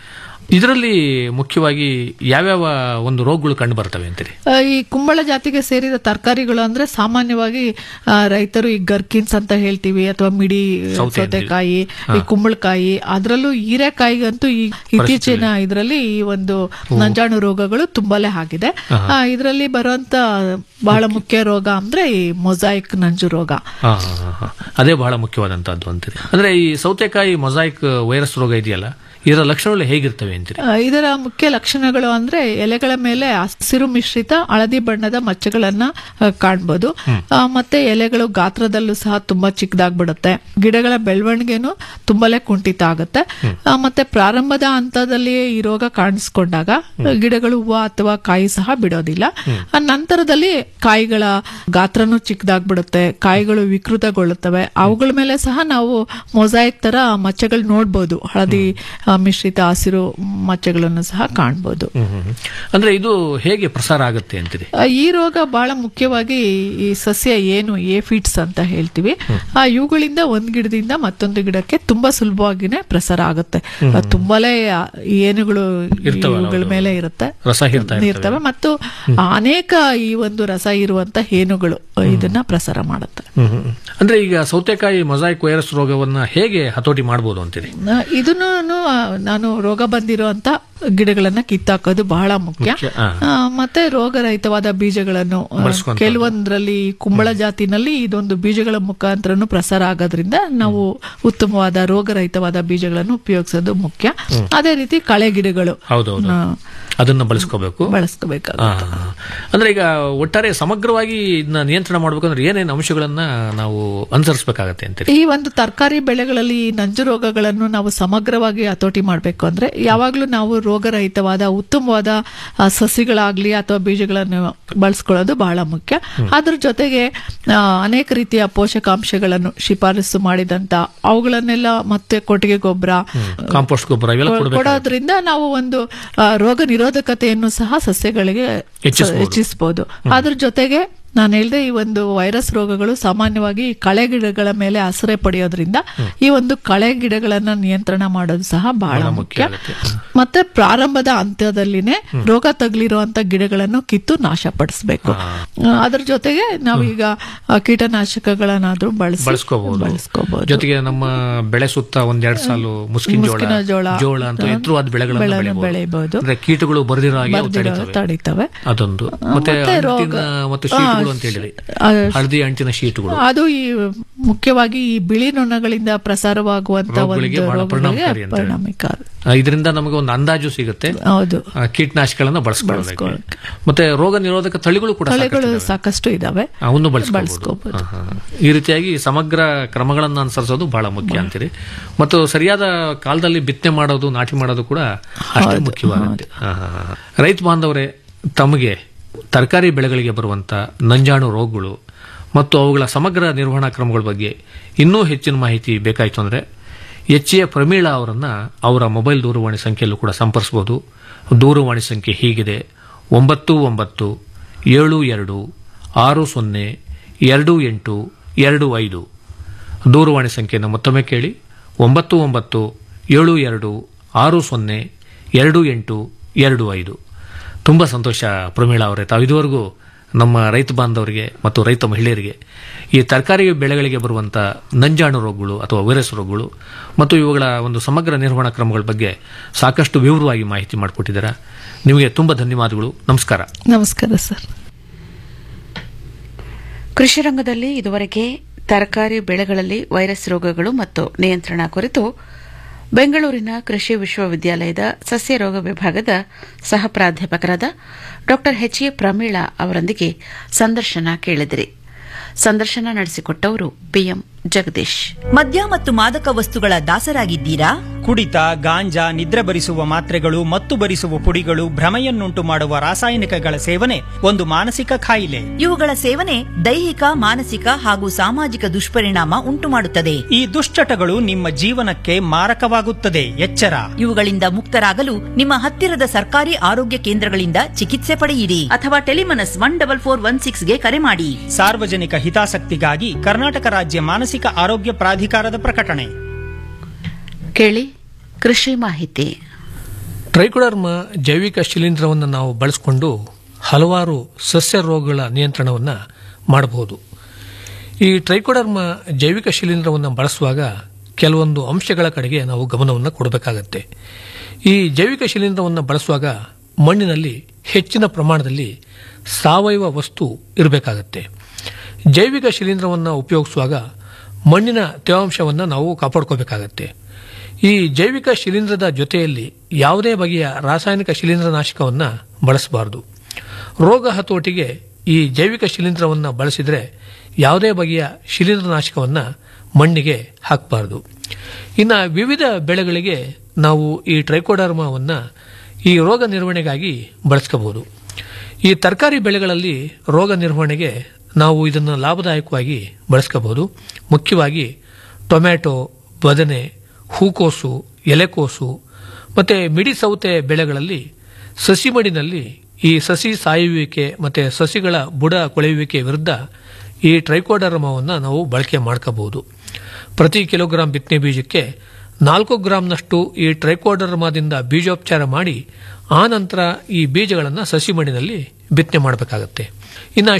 Speaker 18: ಇದರಲ್ಲಿ ಮುಖ್ಯವಾಗಿ ಯಾವ್ಯಾವ ಒಂದು ರೋಗಗಳು ಕಂಡು ಬರ್ತವೆ ಅಂತೀರಿ
Speaker 19: ಆ, ಈ ಕುಂಬಳ ಜಾತಿಗೆ ಸೇರಿದ ತರಕಾರಿಗಳು ಅಂದ್ರೆ ಸಾಮಾನ್ಯವಾಗಿ ಆ, ರೈತರು ಈ ಗರ್ಕಿನ್ಸ್ ಅಂತ ಹೇಳ್ತೀವಿ ಅಥವಾ ಮಿಡಿ
Speaker 18: ಸೌತೆ
Speaker 19: ಸೌತೆಕಾಯಿ
Speaker 18: ಹಾ.
Speaker 19: ಈ ಕುಂಬಳಕಾಯಿ ಅದರಲ್ಲೂ ಹೀರೆಕಾಯಿಗಂತೂ ಈ ಇತ್ತೀಚಿನ ಇದರಲ್ಲಿ ಈ ಒಂದು ನಂಜಾಣು ರೋಗಗಳು ತುಂಬಾನೇ ಆಗಿದೆ
Speaker 18: ಆಹಾ.
Speaker 19: ಇದರಲ್ಲಿ ಬರುವಂತ ಬಹಳ ಮುಖ್ಯ ರೋಗ ಅಂದ್ರೆ ಈ ಮೊಸಾಯಿಕ್ ನಂಜು ರೋಗ
Speaker 18: ಹಾ, ಹಾ, ಹಾ, ಹಾ. ಅದೇ ಬಹಳ ಮುಖ್ಯವಾದಂತಹದ್ದು ಅಂತೀರಿ ಅಂದ್ರೆ ಈ ಸೌತೆಕಾಯಿ ಮೊಸಾಯಿಕ್ ವೈರಸ್ ರೋಗ ಇದೆಯಲ್ಲ ಇದರ ಲಕ್ಷಣಗಳು ಹೇಗಿರ್ತವೆ ಅಂತೀರಿ
Speaker 19: ಆ, ಇದರ ಮುಖ್ಯ ಲಕ್ಷಣಗಳು ಅಂದ್ರೆ ಎಲೆಗಳ ಮೇಲೆ ಹಸಿರು ಮಿಶ್ರಿತ ಹಳದಿ ಬಣ್ಣದ ಮಚ್ಚೆಗಳನ್ನ ಆ, ಕಾಣ್ಬೋದು ಆ, ಮತ್ತೆ ಎಲೆಗಳು ಗಾತ್ರದಲ್ಲೂ ಸಹ ತುಂಬಾ ಚಿಕ್ಕದಾಗ್ಬಿಡುತ್ತೆ ಗಿಡಗಳ ಬೆಳವಣಿಗೆನು ತುಂಬಾನೇ ಕುಂಠಿತ ಆಗುತ್ತೆ ಆ, ಮತ್ತೆ ಪ್ರಾರಂಭದ ಹಂತದಲ್ಲಿಯೇ ಈ ರೋಗ ಕಾಣಿಸ್ಕೊಂಡಾಗ ಗಿಡಗಳು ಹೂವು ಅಥವಾ ಕಾಯಿ ಸಹ ಬಿಡೋದಿಲ್ಲ ಆ ನಂತರದಲ್ಲಿ ಕಾಯಿಗಳ ಗಾತ್ರನೂ ಚಿಕ್ಕದಾಗ್ಬಿಡುತ್ತೆ ಕಾಯಿಗಳು ವಿಕೃತಗೊಳ್ಳುತ್ತವೆ ಅವುಗಳ ಮೇಲೆ ಸಹ ನಾವು ಮೊಸಾಯಿಕ್ ತರ ಮಚ್ಚೆಗಳು ನೋಡ್ಬೋದು ಹಳದಿ ಆ, ಮಿಶ್ರಿತ ಹಸಿರು ಮಚ್ಚೆಗಳನ್ನು ಸಹ ಕಾಣ್ಬೋದು
Speaker 18: ಹ್ಮ್, ಹ್ಮ್, ಹ್ಮ್. ಅಂದ್ರೆ ಇದು ಹೇಗೆ ಪ್ರಸಾರ ಆಗುತ್ತೆ ಅಂತೀರಿ
Speaker 19: ಆ, ಈ ರೋಗ ಬಹಳ ಮುಖ್ಯವಾಗಿ ಈ ಸಸ್ಯ ಏನು ಏಫಿಟ್ಸ್ ಅಂತ ಹೇಳ್ತೀವಿ ಆ ಇವುಗಳಿಂದ ಒಂದ್ ಗಿಡದಿಂದ ಮತ್ತೊಂದು ಗಿಡಕ್ಕೆ ತುಂಬಾ ಸುಲಭವಾಗಿನೇ ಪ್ರಸಾರ ಆಗುತ್ತೆ
Speaker 18: ಹ್ಮ್.
Speaker 19: ಆ, ತುಂಬಾನೇ ಆ, ಏನುಗಳು
Speaker 18: ಇರ್ತವಲ್ಲ
Speaker 19: ಇವುಗಳ
Speaker 18: ಹೌದು.
Speaker 19: ಮೇಲೆ ಇರುತ್ತೆ
Speaker 18: ರಸ ಹೀರ್ತಾ ಇರ್ತವೆ.
Speaker 19: ಇರ್ತವೆ ಮತ್ತು ಅನೇಕ ಈ ಒಂದು ರಸ ಇರುವಂತ ಹೇನುಗಳು ಇದನ್ನ ಪ್ರಸಾರ ಮಾಡುತ್ತೆ
Speaker 18: ಹ್ಮ್, ಹ್ಮ್. ಅಂದ್ರೆ ಈಗ ಸೌತೆಕಾಯಿ ಮೊಸಾಯಿಕ್ ವೈರಸ್ ರೋಗವನ್ನ ಹೇಗೆ ಹತೋಟಿ ಮಾಡಬಹುದು ಅಂತೀರಿ
Speaker 19: ಇದನ್ನು ನಾನು ರೋಗ ಬಂದಿರುವಂತ ಗಿಡಗಳನ್ನ ಕಿತ್ತಾಕೋದು ಬಹಳ ಮುಖ್ಯ
Speaker 18: ಮುಖ್ಯ, ಆ.
Speaker 19: ಆ, ಮತ್ತೆ ರೋಗರಹಿತವಾದ ಬೀಜಗಳನ್ನು ಆ,
Speaker 18: ಬಳಸ್ಕೊಂತ.
Speaker 19: ಕೆಲವೊಂದರಲ್ಲಿ ಕುಂಬಳ ಜಾತಿನಲ್ಲಿ ಇದೊಂದು ಬೀಜಗಳ ಮುಖಾಂತರನು ಪ್ರಸಾರ ಆಗೋದ್ರಿಂದ ನಾವು ಉತ್ತಮವಾದ ರೋಗರಹಿತವಾದ ಬೀಜಗಳನ್ನು ಉಪಯೋಗಿಸೋದು ಮುಖ್ಯ
Speaker 18: ಹ್ಮ್.
Speaker 19: ಅದೇ ರೀತಿ ಕಳೆ ಗಿಡಗಳು
Speaker 18: ಹೌದೌದು
Speaker 19: ಆ,
Speaker 18: ಅದನ್ನ ಬಳಸ್ಕೋಬೇಕು
Speaker 19: ಬಳಸ್ಕೋಬೇಕು
Speaker 18: ಆ, ಅಂದ್ರೆ ಈಗ ಒಟ್ಟಾರೆ ಸಮಗ್ರವಾಗಿ ಇದನ್ನ ನಿಯಂತ್ರಣ ಮಾಡ್ಬೇಕಂದ್ರೆ ಏನೇನು ಅಂಶಗಳನ್ನ ನಾವು ಅನುಸರಿಸಬೇಕಾಗತ್ತೆ ಅಂತೀರಿ
Speaker 19: ಈ ಒಂದು ತರಕಾರಿ ಬೆಳೆಗಳಲ್ಲಿ ಈ ನಂಜು ರೋಗಗಳನ್ನು ನಾವು ಸಮಗ್ರವಾಗಿ ಹತೋಟಿ ಮಾಡಬೇಕು ಅಂದ್ರೆ ಯಾವಾಗಲೂ ನಾವು ರೋಗರಹಿತವಾದ ಉತ್ತಮವಾದ ಆ, ಸಸಿಗಳಾಗ್ಲಿ ಅಥವಾ ಬೀಜಗಳನ್ನು ಬಳಸ್ಕೊಳ್ಳೋದು ಬಹಳ ಮುಖ್ಯ ಅದ್ರ ಜೊತೆಗೆ ಆ, ಅನೇಕ ರೀತಿಯ ಪೋಷಕಾಂಶಗಳನ್ನು ಶಿಫಾರಸು ಮಾಡಿದಂತ ಅವುಗಳನ್ನೆಲ್ಲ ಮತ್ತೆ ಕೊಟ್ಟಿಗೆ ಗೊಬ್ಬರ
Speaker 18: ಕಾಂಪೋಸ್ಟ್ ಗೊಬ್ಬರ ಇವೆಲ್ಲ ಕೊಡಬೇಕು
Speaker 19: ಕೊಡೋದ್ರಿಂದ ನಾವು ಒಂದು ಆ, ರೋಗ ನಿರೋಧಕತೆಯನ್ನು ಸಹ ಸಸ್ಯಗಳಿಗೆ
Speaker 18: ಹೆಚ್ಚಿಸ್ಬೋದು.
Speaker 19: ಹೆಚ್ಚಿಸಬಹುದು ಅದ್ರ ಜೊತೆಗೆ ನಾನು ಹೇಳಿದೆ ಈ ಒಂದು ವೈರಸ್ ರೋಗಗಳು ಸಾಮಾನ್ಯವಾಗಿ ಈ ಕಳೆ ಗಿಡಗಳ ಮೇಲೆ ಆಶ್ರಯ ಪಡೆಯೋದ್ರಿಂದ ಈ ಒಂದು ಕಳೆ ಗಿಡಗಳನ್ನ ನಿಯಂತ್ರಣ ಮಾಡೋದು ಸಹ ಬಹಳ ಮುಖ್ಯ ಮತ್ತೆ ಪ್ರಾರಂಭದ ಹಂತದಲ್ಲಿನೇ ರೋಗ ತಗುಲಿರುವಂತ ಗಿಡಗಳನ್ನು ಕಿತ್ತು ನಾಶಪಡಿಸಬೇಕು ಅದ್ರ ಜೊತೆಗೆ ನಾವೀಗ ಆ, ಕೀಟನಾಶಕಗಳನ್ನಾದ್ರೂ ಬಳಸಿ
Speaker 18: ಬಳಸ್ಕೋಬಹುದು
Speaker 19: ಬಳಸ್ಕೋಬಹುದು
Speaker 18: ಜೊತೆಗೆ ನಮ್ಮ ಬೆಳೆ ಸುತ್ತ ಒಂದೆರಡು ಸಾಲು ಮುಸ್ಕಿನ
Speaker 19: ಮುಸ್ಕಿನ
Speaker 18: ಜೋಳ
Speaker 19: ಜೋಳ,
Speaker 18: ಜೋಳ ಅಂತ ಎತ್ತರವಾದ ಬೆಳೆಗಳನ್ನು
Speaker 19: ಬೆಳೆಗಳನ್ನು
Speaker 18: ಬೆಳೆಯಬಹುದು
Speaker 19: ಬೆಳೆಯಬಹುದು.
Speaker 18: ಅಂದ್ರೆ ಕೀಟಗಳು ಬರದಿರೋ ಹಾಗೆ ಅವು
Speaker 19: ಬರ್ದಿರೋ
Speaker 18: ತಡೀತವೆ.
Speaker 19: ತಡೀತವೆ
Speaker 18: ಅದೊಂದು
Speaker 19: ಆ,
Speaker 18: ಮತ್ತೆ
Speaker 19: ಮತ್ತೆ ರೋಗ-
Speaker 18: ಅಂಟಿನ ಮತ್ತು
Speaker 19: ಆ,
Speaker 18: ಶೀಟ್ಗಳು ಅಂತ ಹೇಳಿದ್ರಿ
Speaker 19: ಆ,
Speaker 18: ಹಳದಿ ಅಂಟಿನ ಶೀಟ್ಗಳು
Speaker 19: ಅದು ಈ ಮುಖ್ಯವಾಗಿ ಈ ಬಿಳಿ ನೊಣಗಳಿಂದ ಪ್ರಸಾರವಾಗುವಂತ
Speaker 18: ರೋಗಗಳಿಗೆ
Speaker 19: ಒಂದು
Speaker 18: ಬಹಳ
Speaker 19: ರೋಗಗಳಿಗೆ
Speaker 18: ಪರಿಣಾಮಕಾರಿ ಅಂತ ಹೇಳಿ.
Speaker 19: ಪರಿಣಾಮಕಾರಿ
Speaker 18: ಆ, ಇದರಿಂದ ನಮಗೆ ಒಂದು ಅಂದಾಜು ಸಿಗುತ್ತೆ
Speaker 19: ಹೌದು
Speaker 18: ಆ, ಕೀಟನಾಶಕಗಳನ್ನ ಬಳಸ್ಕೊಳ್ಳೋದಕ್ಕೆ ಮತ್ತೆ ರೋಗ ನಿರೋಧಕ ತಳಿಗಳು ಕೂಡ
Speaker 19: ತಳಿಗಳು
Speaker 18: ಸಾಕಷ್ಟಿದಾವೆ.
Speaker 19: ಸಾಕಷ್ಟು ಇದಾವೆ
Speaker 18: ಅವನ್ನು ಬಳಸ್ಕೋಬಹುದು
Speaker 19: ಬಳಸ್ಕೋಬಹುದು.
Speaker 18: ಹಾ, ಹಾ. ಈ ರೀತಿಯಾಗಿ ಸಮಗ್ರ ಕ್ರಮಗಳನ್ನು ಅನುಸರಿಸೋದು ಬಹಳ ಮುಖ್ಯ ಅಂತೀರಿ ಮತ್ತು ಸರಿಯಾದ ಕಾಲದಲ್ಲಿ ಬಿತ್ತನೆ ಮಾಡೋದು ನಾಟಿ ಮಾಡೋದು ಕೂಡ ಅಷ್ಟೇ ಮುಖ್ಯವಾಗುತ್ತೆ ಹಾ, ಹಾ, ಹಾ. ರೈತ ಬಾಂಧವರೇ ತಮಗೆ ತರಕಾರಿ ಬೆಳೆಗಳಿಗೆ ಬರುವಂತ ನಂಜಾಣು ರೋಗಗಳು ಮತ್ತು ಅವುಗಳ ಸಮಗ್ರ ನಿರ್ವಹಣಾ ಕ್ರಮಗಳ ಬಗ್ಗೆ ಇನ್ನೂ ಹೆಚ್ಚಿನ ಮಾಹಿತಿ ಬೇಕಾಯಿತು ಅಂದ್ರೆ ಎಚ್ ಎ ಪ್ರಮೀಳಾ ಅವರನ್ನ ಅವರ ಮೊಬೈಲ್ ದೂರವಾಣಿ ಸಂಖ್ಯೆಯಲ್ಲೂ ಕೂಡ ಸಂಪರ್ಸಬಹುದು ದೂರವಾಣಿ ಸಂಖ್ಯೆ ಹೀಗಿದೆ ಒಂಬತ್ತು ಒಂಬತ್ತು ಏಳು ಎರಡು ಆರು ಸೊನ್ನೆ ಎರಡು ಎಂಟು ಎರಡು ಐದು ದೂರವಾಣಿ ಸಂಖ್ಯೆಯನ್ನು ಮತ್ತೊಮ್ಮೆ ಕೇಳಿ ಒಂಬತ್ತು ಒಂಬತ್ತು ಏಳು ಎರಡು ಆರು ಸೊನ್ನೆ ಎರಡು ಎಂಟು ಎರಡು ಐದು ತುಂಬ ಸಂತೋಷ ಪ್ರಮೀಳಾ ಅವರೇ ತಾವು ಇದುವರೆಗೂ ನಮ್ಮ ರೈತ ಬಾಂಧವರಿಗೆ ಮತ್ತು ರೈತ ಮಹಿಳೆಯರಿಗೆ ಈ ತರಕಾರಿ ಬೆಳೆಗಳಿಗೆ ಬರುವಂಥ ನಂಜಾಣು ರೋಗಗಳು ಅಥವಾ ವೈರಸ್ ರೋಗಗಳು ಮತ್ತು ಇವುಗಳ ಒಂದು ಸಮಗ್ರ ನಿರ್ವಹಣಾ ಕ್ರಮಗಳ ಬಗ್ಗೆ ಸಾಕಷ್ಟು ವಿವರವಾಗಿ ಮಾಹಿತಿ ಮಾಡಿಕೊಟ್ಟಿದ್ದೀರಾ ನಿಮಗೆ ತುಂಬ ಧನ್ಯವಾದಗಳು ನಮಸ್ಕಾರ
Speaker 19: ನಮಸ್ಕಾರ ಸರ್
Speaker 4: ಕೃಷಿ ರಂಗದಲ್ಲಿ ಇದುವರೆಗೆ ತರಕಾರಿ ಬೆಳೆಗಳಲ್ಲಿ ವೈರಸ್ ರೋಗಗಳು ಮತ್ತು ನಿಯಂತ್ರಣ ಕುರಿತು ಬೆಂಗಳೂರಿನ ಕೃಷಿ ವಿಶ್ವವಿದ್ಯಾಲಯದ ಸಸ್ಯ ರೋಗ ವಿಭಾಗದ ಸಹ ಪ್ರಾಧ್ಯಾಪಕರಾದ ಡಾ ಎಚ್ ಎ ಪ್ರಮೀಳಾ ಅವರೊಂದಿಗೆ ಸಂದರ್ಶನ ಕೇಳಿದಿರಿ ಸಂದರ್ಶನ ನಡೆಸಿಕೊಟ್ಟವರು ಪಿಎಂ ಜಗದೀಶ್
Speaker 2: ಮದ್ಯ ಮತ್ತು ಮಾದಕ ವಸ್ತುಗಳ ದಾಸರಾಗಿದ್ದೀರಾ
Speaker 5: ಕುಡಿತ ಗಾಂಜಾ ನಿದ್ರೆ ಬರಿಸುವ ಮಾತ್ರೆಗಳು ಮತ್ತು ಬರಿಸುವ ಪುಡಿಗಳು ಭ್ರಮೆಯನ್ನುಂಟು ಮಾಡುವ ರಾಸಾಯನಿಕಗಳ ಸೇವನೆ ಒಂದು ಮಾನಸಿಕ ಕಾಯಿಲೆ
Speaker 2: ಇವುಗಳ ಸೇವನೆ ದೈಹಿಕ ಮಾನಸಿಕ ಹಾಗೂ ಸಾಮಾಜಿಕ ದುಷ್ಪರಿಣಾಮ ಉಂಟುಮಾಡುತ್ತದೆ
Speaker 5: ಈ ದುಶ್ಚಟಗಳು ನಿಮ್ಮ ಜೀವನಕ್ಕೆ ಮಾರಕವಾಗುತ್ತದೆ ಎಚ್ಚರ
Speaker 2: ಇವುಗಳಿಂದ ಮುಕ್ತರಾಗಲು ನಿಮ್ಮ ಹತ್ತಿರದ ಸರ್ಕಾರಿ ಆರೋಗ್ಯ ಕೇಂದ್ರಗಳಿಂದ ಚಿಕಿತ್ಸೆ ಪಡೆಯಿರಿ ಅಥವಾ Tele Manas one double four one ಸಿಕ್ಸ್ಗೆ ಕರೆ ಮಾಡಿ
Speaker 5: ಸಾರ್ವಜನಿಕ ಹಿತಾಸಕ್ತಿಗಾಗಿ ಕರ್ನಾಟಕ ರಾಜ್ಯ ಮಾನಸಿಕ ಆರೋಗ್ಯ ಪ್ರಾಧಿಕಾರದ ಪ್ರಕಟಣೆ
Speaker 4: ಕೇಳಿ ಕೃಷಿ ಮಾಹಿತಿ
Speaker 18: ಟ್ರೈಕೋಡರ್ಮ ಜೈವಿಕ ಶಿಲೀಂಧ್ರವನ್ನು ನಾವು ಬಳಸಿಕೊಂಡು ಹಲವಾರು ಸಸ್ಯ ರೋಗಗಳ ನಿಯಂತ್ರಣವನ್ನು ಮಾಡಬಹುದು ಈ ಟ್ರೈಕೋಡರ್ಮ ಜೈವಿಕ ಶಿಲೀಂಧ್ರವನ್ನು ಬಳಸುವಾಗ ಕೆಲವೊಂದು ಅಂಶಗಳ ಕಡೆಗೆ ನಾವು ಗಮನವನ್ನು ಕೊಡಬೇಕಾಗತ್ತೆ ಈ ಜೈವಿಕ ಶಿಲೀಂಧ್ರವನ್ನು ಬಳಸುವಾಗ ಮಣ್ಣಿನಲ್ಲಿ ಹೆಚ್ಚಿನ ಪ್ರಮಾಣದಲ್ಲಿ ಸಾವಯವ ವಸ್ತು ಇರಬೇಕಾಗತ್ತೆ ಜೈವಿಕ ಶಿಲೀಂಧ್ರವನ್ನು ಉಪಯೋಗಿಸುವಾಗ ಮಣ್ಣಿನ ತೇವಾಂಶವನ್ನು ನಾವು ಕಾಪಾಡ್ಕೋಬೇಕಾಗತ್ತೆ ಈ ಜೈವಿಕ ಶಿಲೀಂಧ್ರದ ಜೊತೆಯಲ್ಲಿ ಯಾವುದೇ ಬಗೆಯ ರಾಸಾಯನಿಕ ಶಿಲೀಂಧ್ರನಾಶಕವನ್ನು ಬಳಸಬಾರದು ರೋಗ ಹತೋಟಿಗೆ ಈ ಜೈವಿಕ ಶಿಲೀಂಧ್ರವನ್ನು ಬಳಸಿದರೆ ಯಾವುದೇ ಬಗೆಯ ಶಿಲೀಂಧ್ರನಾಶಕವನ್ನು ಮಣ್ಣಿಗೆ ಹಾಕಬಾರದು ಇನ್ನು ವಿವಿಧ ಬೆಳೆಗಳಿಗೆ ನಾವು ಈ ಟ್ರೈಕೋಡರ್ಮವನ್ನು ಈ ರೋಗ ನಿರ್ವಹಣೆಗಾಗಿ ಬಳಸ್ಕೋಬಹುದು ಈ ತರಕಾರಿ ಬೆಳೆಗಳಲ್ಲಿ ರೋಗ ನಿರ್ವಹಣೆಗೆ ನಾವು ಇದನ್ನು ಲಾಭದಾಯಕವಾಗಿ ಬಳಸ್ಕೋಬಹುದು ಮುಖ್ಯವಾಗಿ ಟೊಮ್ಯಾಟೊ ಬದನೆ ಹೂಕೋಸು ಎಲೆಕೋಸು ಮತ್ತು ಮಿಡಿ ಸೌತೆ ಬೆಳೆಗಳಲ್ಲಿ ಸಸಿ ಮಡಿನಲ್ಲಿ ಈ ಸಸಿ ಸಾಯುವಿಕೆ ಮತ್ತು ಸಸಿಗಳ ಬುಡ ಕೊಳೆಯುವಿಕೆ ವಿರುದ್ಧ ಈ ಟ್ರೈಕೋಡರ್ಮವನ್ನು ನಾವು ಬಳಕೆ ಮಾಡ್ಕೋಬಹುದು ಪ್ರತಿ ಕಿಲೋಗ್ರಾಂ ಬಿತ್ತನೆ ಬೀಜಕ್ಕೆ ನಾಲ್ಕು ಗ್ರಾಂನಷ್ಟು ಈ ಟ್ರೈಕೋಡರ್ಮಾದಿಂದ ಬೀಜೋಪಚಾರ ಮಾಡಿ ಆ ನಂತರ ಈ ಬೀಜಗಳನ್ನು ಸಸಿ ಮಡಿನಲ್ಲಿ ಬಿತ್ತನೆ ಮಾಡಬೇಕಾಗತ್ತೆ ಇನ್ನು